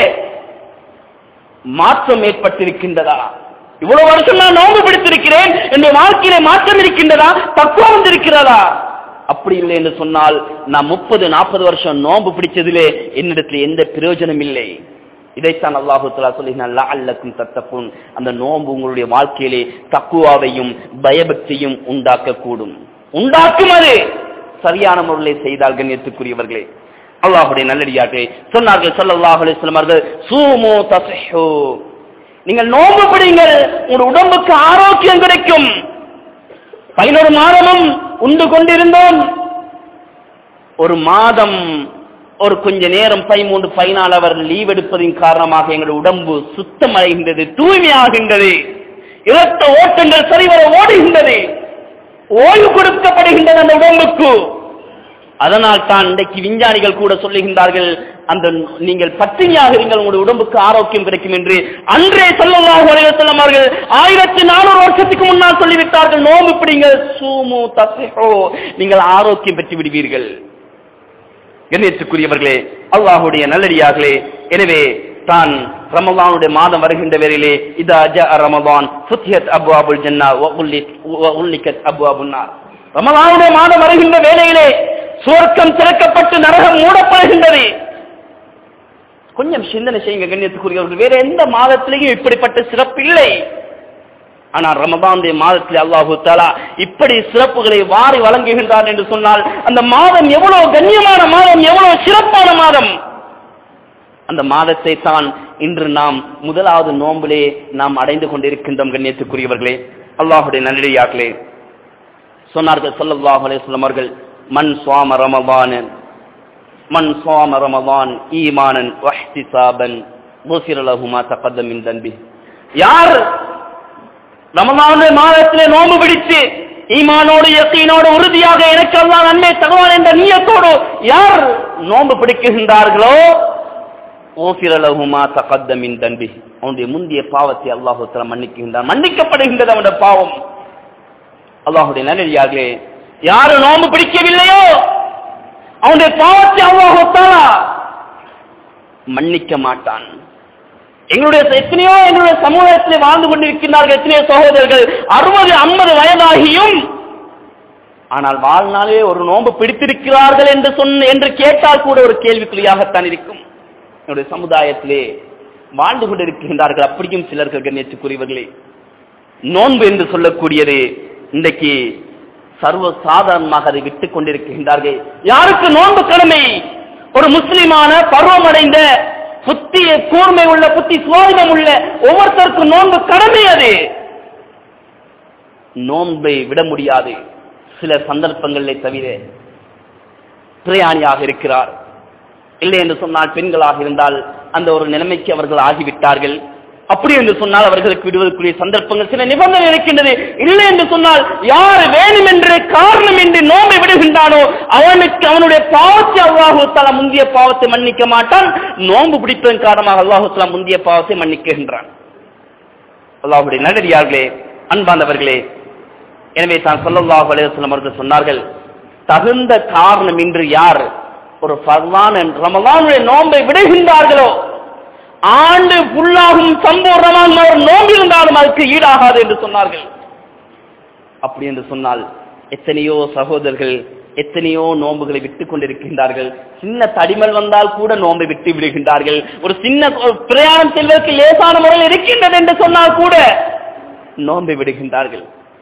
மாற்றம் ஏற்பட்டிருக்கின்றதா இவ்வளவு வருஷம் நான் நோன்பு பிடித்திருக்கிறேன் என்னுடைய வாழ்க்கையிலே மாற்றம் இருக்கின்றதா தக்குவா வந்திருக்கிறதா அப்படி இல்லை என்று சொன்னால் நான் முப்பது நாற்பது வருஷம் நோன்பு பிடிச்சதிலே என்னிடத்தில் எந்த பிரயோஜனம் இல்லை இதைத்தான் அல்லாஹு தலா சொல்லினான் அல்லக்கும் தத்தப்பும் அந்த நோன்பு உங்களுடைய வாழ்க்கையிலே தக்குவாவையும் பயபக்தியும் உண்டாக்கக்கூடும் உண்டாக்கும் அது சரியான முறையில் செய்தால் கண்ணியத்துக்குரியவர்களே அல்லாஹுடைய நல்லடியார்களே சொன்னார்கள் சொல்லல்லாஹ் அலிஸ்லாம் அவர்கள் சூமோ தசஹோ நீங்கள் நோன்பு பிடிங்கள் உங்கள் உடம்புக்கு ஆரோக்கியம் கிடைக்கும் பதினொரு மாதமும் உண்டு கொண்டிருந்தோம் ஒரு மாதம் ஒரு கொஞ்ச நேரம் பதிமூன்று பதினாலு அவர் லீவ் எடுப்பதின் காரணமாக எங்களுடைய உடம்பு சுத்தமடைகின்றது தூய்மையாகின்றது இரத்த ஓட்டங்கள் சரிவர ஓடுகின்றது ஓய்வு கொடுக்கப்படுகின்றது அந்த உடம்புக்கு அதனால் தான் இன்றைக்கு விஞ்ஞானிகள் கூட சொல்லுகின்றார்கள் அந்த நீங்கள் பட்டினியாக இருங்கள் உங்களுடைய உடம்புக்கு ஆரோக்கியம் கிடைக்கும் என்று அன்றே சொல்லலாம் செல்லும் அவர்கள் ஆயிரத்தி நானூறு வருஷத்துக்கு முன்னால் சொல்லிவிட்டார்கள் நோம்பு பிடிங்கள் சூமு தசோ நீங்கள் ஆரோக்கியம் பெற்று விடுவீர்கள் கண்ணியத்துக்குரியவர்களே அல்லாஹுடைய நல்லடியார்களே எனவே தான் ரமலானுடைய மாதம் வருகின்ற வேளையிலே இதா ஜா ரமலான் ஃபுத்தியத் அப்வாபுல் ஜன்னா உல்லிக்கத் அப்வாபுன்னார் ரமலானுடைய மாதம் வருகின்ற வேளையிலே சுவர்க்கம் திறக்கப்பட்டு நரகம் மூடப்படுகின்றது கொஞ்சம் சிந்தனை செய்யுங்க கண்ணியத்துக்குரியவர்கள் வேற எந்த மாதத்திலேயும் இப்படிப்பட்ட சிறப்பு இல்லை ஆனால் ரமதானுடைய மாதத்தில் அல்லாஹு தாலா இப்படி சிறப்புகளை வாரி வழங்குகின்றார் என்று சொன்னால் அந்த மாதம் எவ்வளவு கண்ணியமான மாதம் எவ்வளவு சிறப்பான மாதம் அந்த மாதத்தை தான் இன்று நாம் முதலாவது நோம்பிலே நாம் அடைந்து கொண்டிருக்கின்றோம் கண்ணியத்துக்குரியவர்களே அல்லாஹுடைய நல்லடியார்களே சொன்னார்கள் சொல்லல்லாஹ் அலையம் அவர்கள் மண் சுவாம ரமபான் மண் சுவாம ரமபான் ஈமானன் வஹ்திசாபன் முசிரலகுமா தகதமின் தன்பி யார் ரமலானுடைய மாதத்திலே நோம்பு பிடித்து ஈமானோடு யக்கீனோடு உறுதியாக எனக்கு அல்லா நன்மை தகவல் என்ற நீயத்தோடு யார் நோம்பு பிடிக்குகின்றார்களோ ஓசிரலகுமா தகத்தமின் தன்பி அவனுடைய முந்தைய பாவத்தை அல்லாஹு மன்னிக்குகின்றான் மன்னிக்கப்படுகின்றது அவனுடைய பாவம் அல்லாஹுடைய நல்லடியார்களே யாரு நோம்பு பிடிக்கவில்லையோ அவனுடைய பாவத்தை அல்லாஹத்தாலா மன்னிக்க மாட்டான் எங்களுடைய எத்தனையோ எங்களுடைய சமூகத்தில் வாழ்ந்து கொண்டிருக்கிறார்கள் எத்தனையோ சகோதரர்கள் அறுபது ஐம்பது வயதாகியும் ஆனால் வாழ்நாளே ஒரு நோன்பு பிடித்திருக்கிறார்கள் என்று சொன்ன என்று கேட்டால் கூட ஒரு கேள்விக்குறியாகத்தான் இருக்கும் என்னுடைய சமுதாயத்திலே வாழ்ந்து கொண்டிருக்கின்றார்கள் அப்படியும் சிலர்கள் கண்ணியத்துக்குரியவர்களே நோன்பு என்று சொல்லக்கூடியது இன்றைக்கு சர்வ சாதாரணமாக அதை விட்டுக் கொண்டிருக்கின்றார்கள் யாருக்கு நோன்பு கடமை ஒரு முஸ்லிமான பருவமடைந்த புத்தி கூர்மை உள்ள புத்தி சுவாதினம் உள்ள ஒவ்வொருத்தருக்கும் நோன்பு கடமை அது நோன்பை விட முடியாது சில சந்தர்ப்பங்களிலே தவிர பிரயாணியாக இருக்கிறார் இல்லை என்று சொன்னால் பெண்களாக இருந்தால் அந்த ஒரு நிலைமைக்கு அவர்கள் ஆகிவிட்டார்கள் அப்படி என்று சொன்னால் அவர்களுக்கு விடுவதற்குரிய சந்தர்ப்பங்கள் சில நிபந்தனை இருக்கின்றது இல்லை என்று சொன்னால் யார் வேணும் என்று காரணம் என்று நோம்பை விடுகின்றானோ அவனுக்கு அவனுடைய பாவத்தை அல்லாஹு தலா முந்திய பாவத்தை மன்னிக்க மாட்டான் நோன்பு பிடிப்பதன் காரணமாக அல்லாஹு தலா முந்திய பாவத்தை மன்னிக்கின்றான் அல்லாஹுடைய நல்லடியார்களே அன்பாந்தவர்களே எனவே தான் சொல்லல்லாஹு அலையம் அவர்கள் சொன்னார்கள் தகுந்த காரணம் இன்று யார் ஒரு பர்வான ரமலானுடைய நோன்பை விடுகின்றார்களோ ஆண்டு புல்லாகும் சம்பூர்ணமான ஒரு நோம்பிருந்தாலும் அதுக்கு ஈடாகாது என்று சொன்னார்கள் அப்படி என்று சொன்னால் எத்தனையோ சகோதரர்கள் எத்தனையோ நோன்புகளை விட்டுக் கொண்டிருக்கின்றார்கள் சின்ன தடிமல் வந்தால் கூட நோன்பை விட்டு விடுகின்றார்கள் ஒரு சின்ன பிரயாணம் செல்வதற்கு லேசான முறையில் இருக்கின்றது என்று சொன்னால் கூட நோன்பை விடுகின்றார்கள்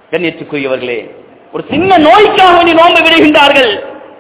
கண்ணியத்துக்குரியவர்களே ஒரு சின்ன நோய்க்காக வேண்டி நோன்பு விடுகின்றார்கள்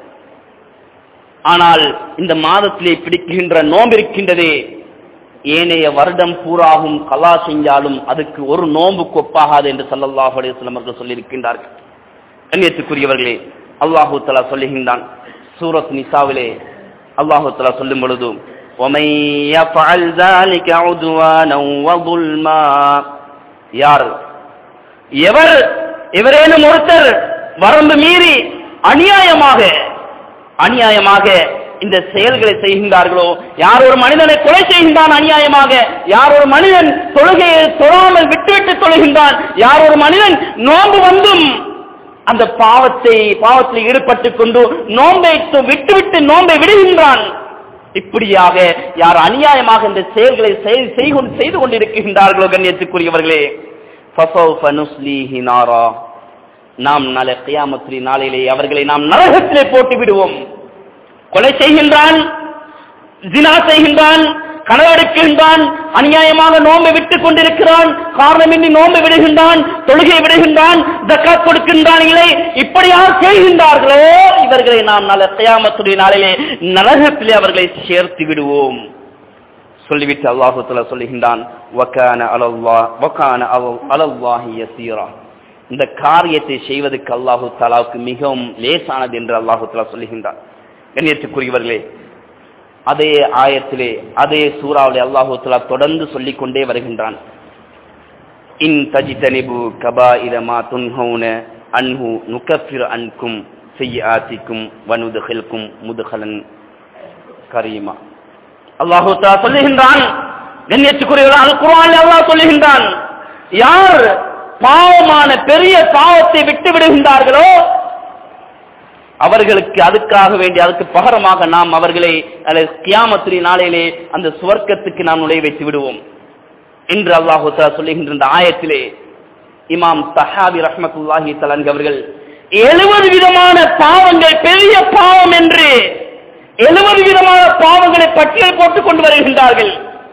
ஆனால் இந்த மாதத்திலே பிடிக்கின்ற நோன்பு இருக்கின்றதே ஏனைய வருடம் பூராகும் கலா செஞ்சாலும் அதுக்கு ஒரு நோன்பு கொப்பாகாது என்று சல்லல்லாஹு அலைஹி வஸல்லம் அவர்கள் சொல்லியிருக்கின்றார்கள் கண்ணியத்துக்குரியவர்களே அல்லாஹு தலா சொல்லுகின்றான் சூரத் நிசாவிலே அல்லாஹு தலா சொல்லும் பொழுது وَمَن يَفْعَلْ ذَلِكَ عُدْوَانًا وَظُلْمًا யார் எவர் எவரேனும் ஒருத்தர் வரம்பு மீறி அநியாயமாக அநியாயமாக இந்த செயல்களை செய்கின்றார்களோ யார் ஒரு மனிதனை கொலை செய்கின்றான் அநியாயமாக யார் ஒரு மனிதன் தொழுகையை தொழாமல் விட்டுவிட்டு தொழுகின்றான் யார் ஒரு மனிதன் நோன்பு வந்தும் அந்த பாவத்தை பாவத்தில் ஈடுபட்டுக் கொண்டு நோன்பை து- விட்டுவிட்டு நோன்பை விடுகின்றான் இப்படியாக யார் அநியாயமாக இந்த செயல்களை செய்- செய்கொண்டு- செய்து கொண்டிருக்கின்றார்களோ கண்ணியத்துக்குரியவர்களே فَسَوْفَ نُصْلِيهِ نَارًا. நாம் நாளை கியாமத்திலே நாளிலே அவர்களை நாம் நரகத்திலே போட்டு விடுவோம் கொலை செய்கின்றான் ஜினா செய்கின்றான் கனவெடுக்கின்றான் அநியாயமாக நோம்பை விட்டுக் கொண்டிருக்கிறான் காரணமின்றி நோம்பை விடுகின்றான் தொழுகை விடுகின்றான் ஜக்காத் கொடுக்கின்றான் இல்லை இப்படியாக செய்கின்றார்களோ இவர்களை நாம் நல்ல கியாமத்துடைய நாளிலே நரகத்திலே அவர்களை சேர்த்து விடுவோம் சொல்லிவிட்டு அல்லாஹு தஆலா சொல்லுகின்றான் வகான அலல்லாஹ் வகான அலல்- அலல்லாஹி யஸீரா இந்த காரியத்தை செய்வதற்கு அல்லாஹு தஆலாவுக்கு மிகவும் லேசானது என்று அல்லாஹு தஆலா சொல்லுகின்றான் கண்ணியத்துக்குரியவர்களே அதே ஆயத்திலே அதே சூறாவிலே அல்லாஹு தஆலா தொடர்ந்து சொல்லிக் கொண்டே வருகின்றான் இன் தஜிதனிபு கபாயிர மா துன்ஹவுன அன்ஹு நுகஃபிர் அன்கும் செய்யாத்திக்கும் வனுதுகில்கும் முதுகலன் கரீமா அல்லாஹு தஆலா சொல்லுகின்றான் கண்ணியத்துக்குரியவர்கள் அல் குர்ஆனில் அல்லாஹ் சொல்லுகின்றான் யார் பாவமான பெரிய பாவத்தை விட்டு விடுகின்றார்களோ அவர்களுக்கு அதுக்காக வேண்டி அதுக்கு பகரமாக நாம் அவர்களை அல்லது கியாமத்திரி நாளையிலே அந்த சுவர்க்கத்துக்கு நாம் நுழைய வைத்து விடுவோம் என்று அல்லாஹு தஆலா சொல்லுகின்ற இந்த ஆயத்திலே இமாம் தஹாபி ரஹ்மத்துல்லாஹி தலன்கு அவர்கள் எழுபது விதமான பாவங்கள் பெரிய பாவம் என்று எழுபது விதமான பாவங்களை பட்டியல் போட்டுக் கொண்டு வருகின்றார்கள்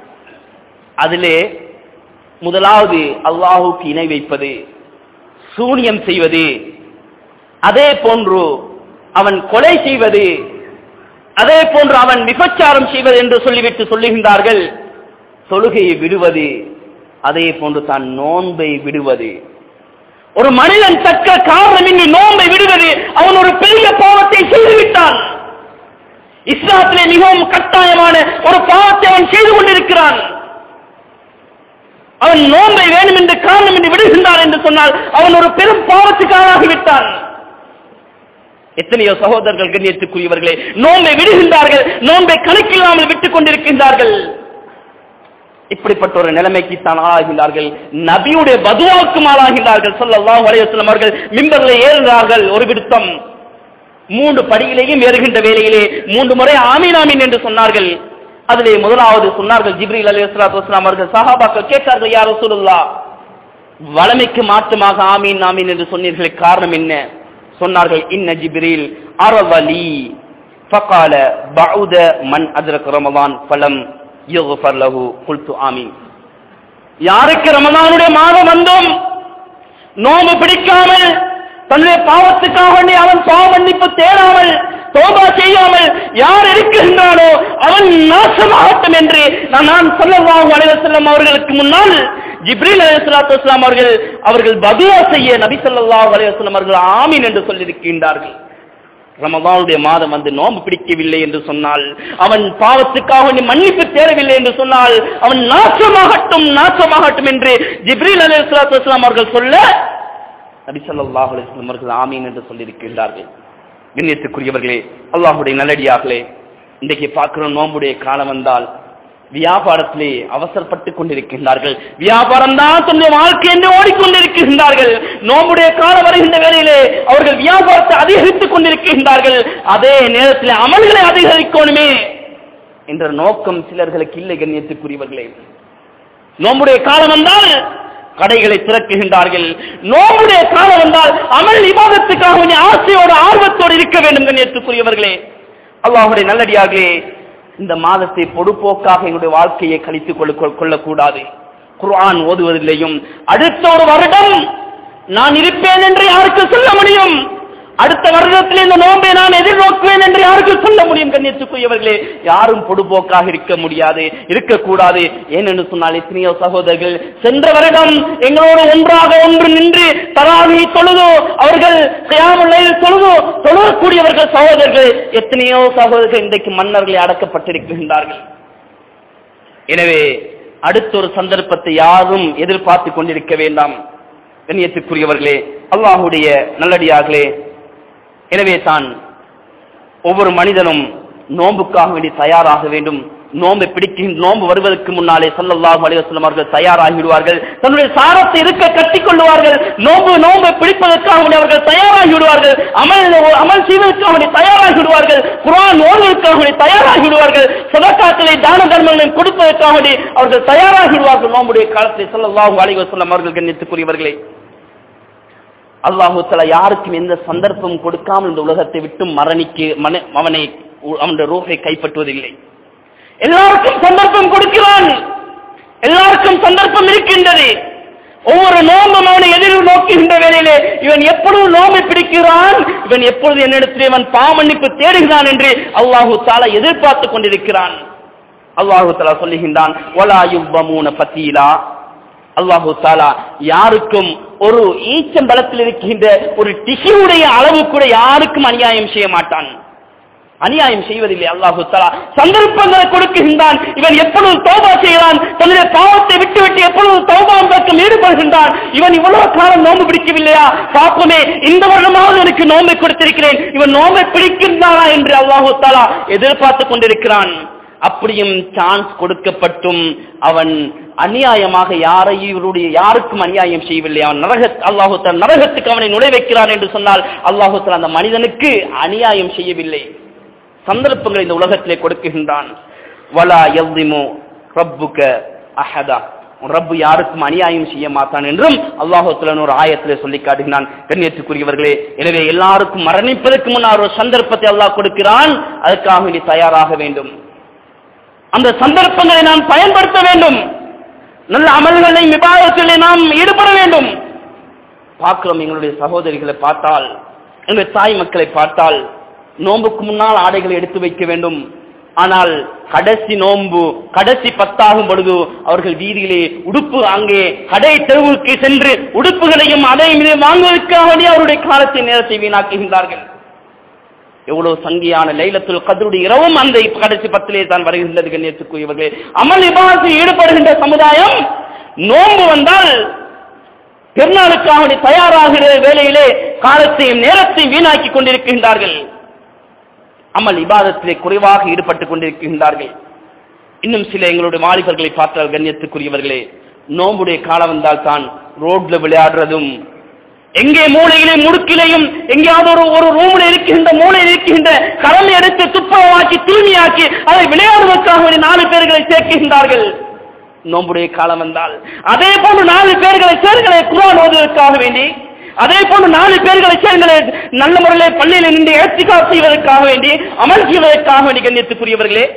அதிலே முதலாவது அல்லாஹுக்கு இணை வைப்பது சூனியம் செய்வது அதே போன்று அவன் கொலை செய்வது அதே போன்று அவன் விபச்சாரம் செய்வது என்று சொல்லிவிட்டு சொல்லுகின்றார்கள் தொழுகையை விடுவது அதே போன்று தான் நோன்பை விடுவது ஒரு மனிதன் தக்க காரணமின்றி நோன்பை விடுவது அவன் ஒரு பெரிய பாவத்தை செய்துவிட்டான் இஸ்லாத்திலே மிகவும் கட்டாயமான ஒரு பாவத்தை அவன் செய்து கொண்டிருக்கிறான் அவன் நோன்பை வேணும் என்று காரணம் என்று விடுகின்றான் என்று சொன்னால் அவன் ஒரு பெரும் பாவத்துக்கு ஆளாகிவிட்டான் எத்தனையோ சகோதரர்கள் கண்ணியத்துக்குரியவர்களே நோன்பை விடுகின்றார்கள் நோன்பை கணக்கில்லாமல் விட்டுக் கொண்டிருக்கின்றார்கள் இப்படிப்பட்ட ஒரு நிலைமைக்கு தான் ஆளாகின்றார்கள் நபியுடைய பதுவாவுக்கும் ஆளாகின்றார்கள் ஸல்லல்லாஹு அலைஹி வஸல்லம் அவர்கள் மிம்பரில் ஏறுகிறார்கள் ஒரு விடுத்தம் மூன்று படியிலேயும் ஏறுகின்ற வேளையிலே மூன்று முறை ஆமீன் ஆமீன் என்று சொன்னார்கள் அதிலே முதலாவது சொன்னார்கள் ஜிப்ரீல் அலைஹி ஸலாத்து வஸலாம் அவர்கள் சஹாபாக்கள் கேட்டார்கள் யா ரசூலுல்லாஹ் வளமைக்கு மாற்றமாக ஆமீன் ஆமீன் என்று சொன்னீர்கள் காரணம் என்ன சொன்னார்கள் இன்ன ஜிப்ரீல் அரவலி فقال بعد من ادرك رمضان فلم يغفر له قلت آمين யாருக்கு ரமதானுடைய மாதம் வந்தோம் நோம்பு பிடிக்காமல் தன்னுடைய பாவத்துக்காக வேண்டி அவன் பாவ மன்னிப்பு தேடாமல் தோபா செய்யாமல் யார் இருக்கின்றானோ அவன் நாசமாகட்டும் என்று நான் நான் சொல்லவாங்க அலைவசல்லம் அவர்களுக்கு முன்னால் ஜிப்ரீல் அலைஹிஸ்ஸலாத்து வஸ்ஸலாம் அவர்கள் அவர்கள் பதுவா செய்ய நபி ஸல்லல்லாஹு அலைஹி வஸல்லம் அவர்கள் ஆமீன் என்று சொல்லியிருக்கின்றார்கள் ரமதானுடைய மாதம் வந்து நோன்பு பிடிக்கவில்லை என்று சொன்னால் அவன் பாவத்துக்காக நீ மன்னிப்பு தேடவில்லை என்று சொன்னால் அவன் நாசமாகட்டும் நாசமாகட்டும் என்று ஜிப்ரீல் அலைஹிஸ்ஸலாத்து வஸ்ஸலாம் அவர்கள் சொல்ல நபி ஸல்லல்லாஹு அலைஹி வஸல்லம் அவர்கள் ஆமீன் என்று சொல்லியிருக்கின்றார்கள் கண்ணியத்துக்குரியவர்களே அல்லாஹ்வுடைய நல்லடியார்களே இன்றைக்கு பார்க்கிறோம் நோம்புடைய காலம் வந்தால் வியாபாரத்திலே அவசரப்பட்டு கொண்டிருக்கின்றார்கள் வியாபாரம் தான் தன்னுடைய வாழ்க்கை என்று ஓடிக்கொண்டிருக்கின்றார்கள் நோம்புடைய காலம் வருகின்ற வேளையிலே அவர்கள் வியாபாரத்தை அதிகரித்துக் கொண்டிருக்கின்றார்கள் அதே நேரத்தில் அமல்களை அதிகரிக்கணுமே என்ற நோக்கம் சிலர்களுக்கு இல்லை கண்ணியத்துக்குரியவர்களே நோம்புடைய காலம் வந்தால் கடைகளை திறக்குகின்றார்கள் நோம்புடைய காலம் வந்தால் அமல் விவாதத்துக்காக கொஞ்சம் ஆசையோடு ஆர்வத்தோடு இருக்க வேண்டும் கண்ணியத்துக்குரியவர்களே அல்லாஹுடைய நல்லடியார்களே இந்த மாதத்தை பொடுப்போக்காக எங்களுடைய வாழ்க்கையை கழித்துக் கொள்ள கொள்ளக்கூடாது குர்ஆன் ஓதுவதில்லையும் அடுத்த ஒரு வருடம் நான் இருப்பேன் என்று யாருக்கு சொல்ல முடியும் அடுத்த வருடத்தில் இந்த நோன்பை நான் எதிர்நோக்குவேன் என்று யாருக்கு சொல்ல முடியும் கண்ணியத்துக்குரியவர்களே யாரும் பொடுபோக்காக இருக்க முடியாது இருக்கக்கூடாது ஏனென்று சொன்னால் எத்தனையோ சகோதரர்கள் சென்ற வருடம் எங்களோடு ஒன்றாக ஒன்று நின்று தராவி தொழுதோ அவர்கள் கியாமுல்லையில் தொழுதோ தொழக்கூடியவர்கள் சகோதரர்கள் எத்தனையோ சகோதரர்கள் இன்றைக்கு மன்னர்களை அடக்கப்பட்டிருக்கின்றார்கள் எனவே அடுத்த ஒரு சந்தர்ப்பத்தை யாரும் எதிர்பார்த்து கொண்டிருக்க வேண்டாம் கண்ணியத்துக்குரியவர்களே அல்லாஹுடைய நல்லடியார்களே எனவே தான் ஒவ்வொரு மனிதனும் நோன்புக்காக வேண்டி தயாராக வேண்டும் நோன்பை பிடிக்கின்ற நோன்பு வருவதற்கு முன்னாலே சல்லல்லாஹு அலைஹி வஸல்லம் அவர்கள் தயாராகி விடுவார்கள் தன்னுடைய சாரத்தை இருக்க கட்டிக் கொள்வார்கள் நோன்பு நோன்பை பிடிப்பதற்காக வேண்டி அவர்கள் தயாராகி விடுவார்கள் அமல் அமல் செய்வதற்காக வேண்டி தயாராகி விடுவார்கள் குர்ஆன் ஓதுவதற்காக வேண்டி தயாராகி விடுவார்கள் சதகாக்களை தான தர்மங்களை கொடுப்பதற்காக வேண்டி அவர்கள் தயாராகி விடுவார்கள் நோன்புடைய காலத்தில் சல்லல்லாஹு அலைஹி வஸல்லம் அவர்கள் கண்ணியத்துக்குரியவர்களே அல்லாஹு தலா யாருக்கும் எந்த சந்தர்ப்பம் கொடுக்காமல் இந்த உலகத்தை விட்டு மரணிக்கு மன- அவனை அவனுடைய ரூஹை கைப்பற்றுவதில்லை எல்லாருக்கும் சந்தர்ப்பம் கொடுக்கிறான் எல்லாருக்கும் சந்தர்ப்பம் இருக்கின்றது ஒவ்வொரு நோம்பும் அவனை எதிர் நோக்குகின்ற வேளையிலே இவன் எப்பொழுது நோம்பை பிடிக்கிறான் இவன் எப்பொழுது என்னிடத்தில் இவன் பாமன்னிப்பு தேடுகிறான் என்று அல்லாஹு தாலா எதிர்பார்த்து கொண்டிருக்கிறான் அல்லாஹு தாலா சொல்லுகின்றான் ஒலா யுவ்வமூன பத்தீலா அல்லாஹு தாலா யாருக்கும் ஒரு ஈச்சம்பலத்தில் இருக்கின்ற ஒரு டிஷ்யூடைய அளவு கூட யாருக்கும் அநியாயம் செய்ய மாட்டான் அநியாயம் செய்வதில்லை அல்லாஹு தலா சந்தர்ப்பங்களை கொடுக்குகின்றான் இவன் எப்பொழுது தௌபா செய்கிறான் தன்னுடைய பாவத்தை விட்டு விட்டு எப்பொழுது தௌபா பக்கம் ஈடுபடுகின்றான் இவன் இவ்வளவு காலம் நோன்பு பிடிக்கவில்லையா பாப்பமே இந்த வருடமாவது எனக்கு நோன்பை கொடுத்திருக்கிறேன் இவன் நோன்பை பிடிக்கின்றானா என்று அல்லாஹு தலா எதிர்பார்த்து கொண்டிருக்கிறான் அப்படியும் சான்ஸ் கொடுக்கப்பட்டும் அவன் அநியாயமாக யாரையும் இவருடைய யாருக்கும் அநியாயம் செய்யவில்லை அவன் நரக அல்லாஹு தஆலா நரகத்துக்கு அவனை நுழைவைக்கிறான் என்று சொன்னால் அல்லாஹு தஆலா அந்த மனிதனுக்கு அநியாயம் செய்யவில்லை சந்தர்ப்பங்களை இந்த உலகத்திலே கொடுக்குகின்றான் வலா யல்லிமு ரப்புக அஹதா உன் ரப்பு யாருக்கும் அநியாயம் செய்ய மாட்டான் என்றும் அல்லாஹுத்தலன் ஒரு ஆயத்திலே சொல்லி காட்டுகிறான் கண்ணியத்துக்குரியவர்களே எனவே எல்லாருக்கும் மரணிப்பதற்கு முன்னால் ஒரு சந்தர்ப்பத்தை அல்லாஹ் கொடுக்கிறான் அதுக்காக நீ தயாராக வேண்டும் அந்த சந்தர்ப்பங்களை நாம் பயன்படுத்த வேண்டும் நல்ல அமல்களை விவாதத்திலே நாம் ஈடுபட வேண்டும் பார்க்கிறோம் எங்களுடைய சகோதரிகளை பார்த்தால் எங்களுடைய தாய் மக்களை பார்த்தால் நோன்புக்கு முன்னால் ஆடைகளை எடுத்து வைக்க வேண்டும் ஆனால் கடைசி நோன்பு கடைசி பத்தாகும் பொழுது அவர்கள் வீதியிலே உடுப்பு அங்கே கடை தெருவுக்கு சென்று உடுப்புகளையும் அதையும் இதையும் வாங்குவதற்காக வேண்டி அவருடைய காலத்தை நேரத்தை வீணாக்குகின்றார்கள் எவ்வளவு சங்கியான லைலத்துல் கதருடைய இரவும் அந்த கடைசி பத்திலே தான் வருகின்றது கண்ணியத்துக்குரியவர்களே அமல் விவாதத்தில் ஈடுபடுகின்ற சமுதாயம் நோன்பு வந்தால் பெருநாளுக்காக வேண்டி தயாராகிற வேளையிலே காலத்தையும் நேரத்தையும் வீணாக்கி கொண்டிருக்கின்றார்கள் அமல் இபாதத்திலே குறைவாக ஈடுபட்டுக் கொண்டிருக்கின்றார்கள் இன்னும் சில எங்களுடைய வாலிபர்களை பார்த்தால் கண்ணியத்துக்குரியவர்களே நோம்புடைய காலம் வந்தால் தான் ரோட்ல விளையாடுறதும் எங்கே மூளையிலே முடுக்கிலையும் எங்கேயாவது ஒரு ஒரு ரூமில் இருக்கின்ற மூளையில் இருக்கின்ற கடமை எடுத்து துப்புரவாக்கி தூய்மையாக்கி அதை விளையாடுவதற்காக வேண்டி நாலு பேர்களை சேர்க்கின்றார்கள் நோம்புடைய காலம் வந்தால் அதே போன்று நாலு பேர்களை சேர்களை குரான் ஓதுவதற்காக வேண்டி அதே போன்று நாலு பேர்களை சேர்களை நல்ல முறையில் பள்ளியில் நின்று ஏற்றிக்கா செய்வதற்காக வேண்டி அமல் செய்வதற்காக வேண்டி கண்ணியத்துக்குரியவர்களே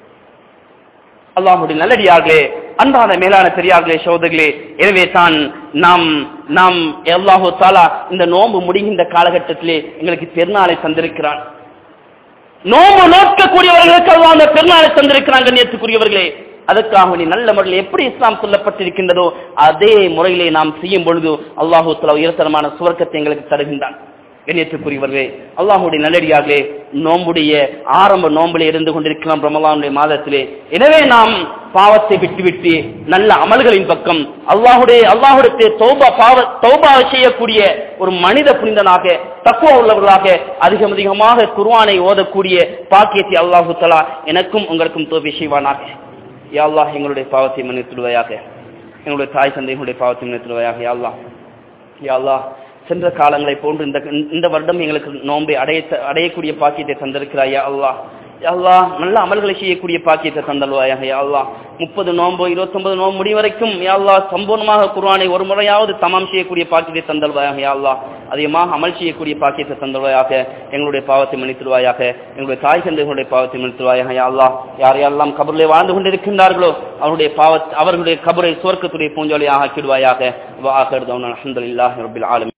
அல்லாஹுடைய நல்லடியார்களே அன்பான மேலான பெரியார்களே சோதர்களே எனவே தான் நாம் நாம் அல்லாஹு தாலா இந்த நோன்பு முடிகின்ற காலகட்டத்திலே எங்களுக்கு பெருநாளை தந்திருக்கிறான் நோம்பு நோக்கக்கூடியவர்களுக்கு அல்லாஹ் அந்த பெருநாளை தந்திருக்கிறான் கண்ணியத்துக்குரியவர்களே அதற்காக நீ நல்ல முறையில் எப்படி இஸ்லாம் சொல்லப்பட்டிருக்கின்றதோ அதே முறையிலே நாம் செய்யும் பொழுது அல்லாஹு தலா உயர்தரமான சுவர்க்கத்தை எங்களுக்கு தருகின்றான் கண்ணியத்துக்குரியவர்களே அல்லாஹுடைய நல்லடியார்களே நோம்புடைய ஆரம்ப நோம்பிலே இருந்து கொண்டிருக்கலாம் ரமலானுடைய மாதத்திலே எனவே நாம் பாவத்தை விட்டுவிட்டு நல்ல அமல்களின் பக்கம் அல்லாஹுடைய அல்லாஹுடைய தௌபா பாவ தௌபா செய்யக்கூடிய ஒரு மனித புனிதனாக தக்குவ உள்ளவர்களாக அதிகம் அதிகமாக குர்ஆனை ஓதக்கூடிய பாக்கியத்தை அல்லாஹு தலா எனக்கும் உங்களுக்கும் தோல்வி செய்வானாக யா அல்லாஹ் எங்களுடைய பாவத்தை மன்னித்துடுவாயாக எங்களுடைய தாய் தந்தைகளுடைய பாவத்தை மன்னித்துடுவாயாக யா அல்லாஹ் யா அல்லாஹ் சென்ற காலங்களை போன்று இந்த இந்த வருடம் எங்களுக்கு நோன்பை அடைய அடையக்கூடிய பாக்கியத்தை தந்திருக்கிறாய் யா அல்லாஹ் யா அல்லாஹ் நல்ல அமல்களை செய்யக்கூடிய பாக்கியத்தை தந்தல்வாயாக யா அல்லாஹ் முப்பது நோன்பு இருபத்தொன்பது நோன்பு முடி வரைக்கும் யா அல்லாஹ் சம்பூர்ணமாக குர்ஆனை ஒரு முறையாவது தமாம் செய்யக்கூடிய பாக்கியத்தை தந்தல்வாயாக யா அல்லாஹ் அதிகமாக அமல் செய்யக்கூடிய பாக்கியத்தை தந்துள்ளாயாக எங்களுடைய பாவத்தை மன்னித்துருவாயாக எங்களுடைய தாய் தந்தைகளுடைய பாவத்தை மன்னித்துருவாயாக யா அல்லாஹ் யார் யாரெல்லாம் கபரிலே வாழ்ந்து கொண்டிருக்கின்றார்களோ அவருடைய பாவ அவர்களுடைய கபரை சுவர்க்கத்துடைய பூஞ்சோலியாக ஆக்கிடுவாயாக வாஹர் தௌனா அல்ஹம்துலில்லாஹி ரப்பில் ஆலமீன்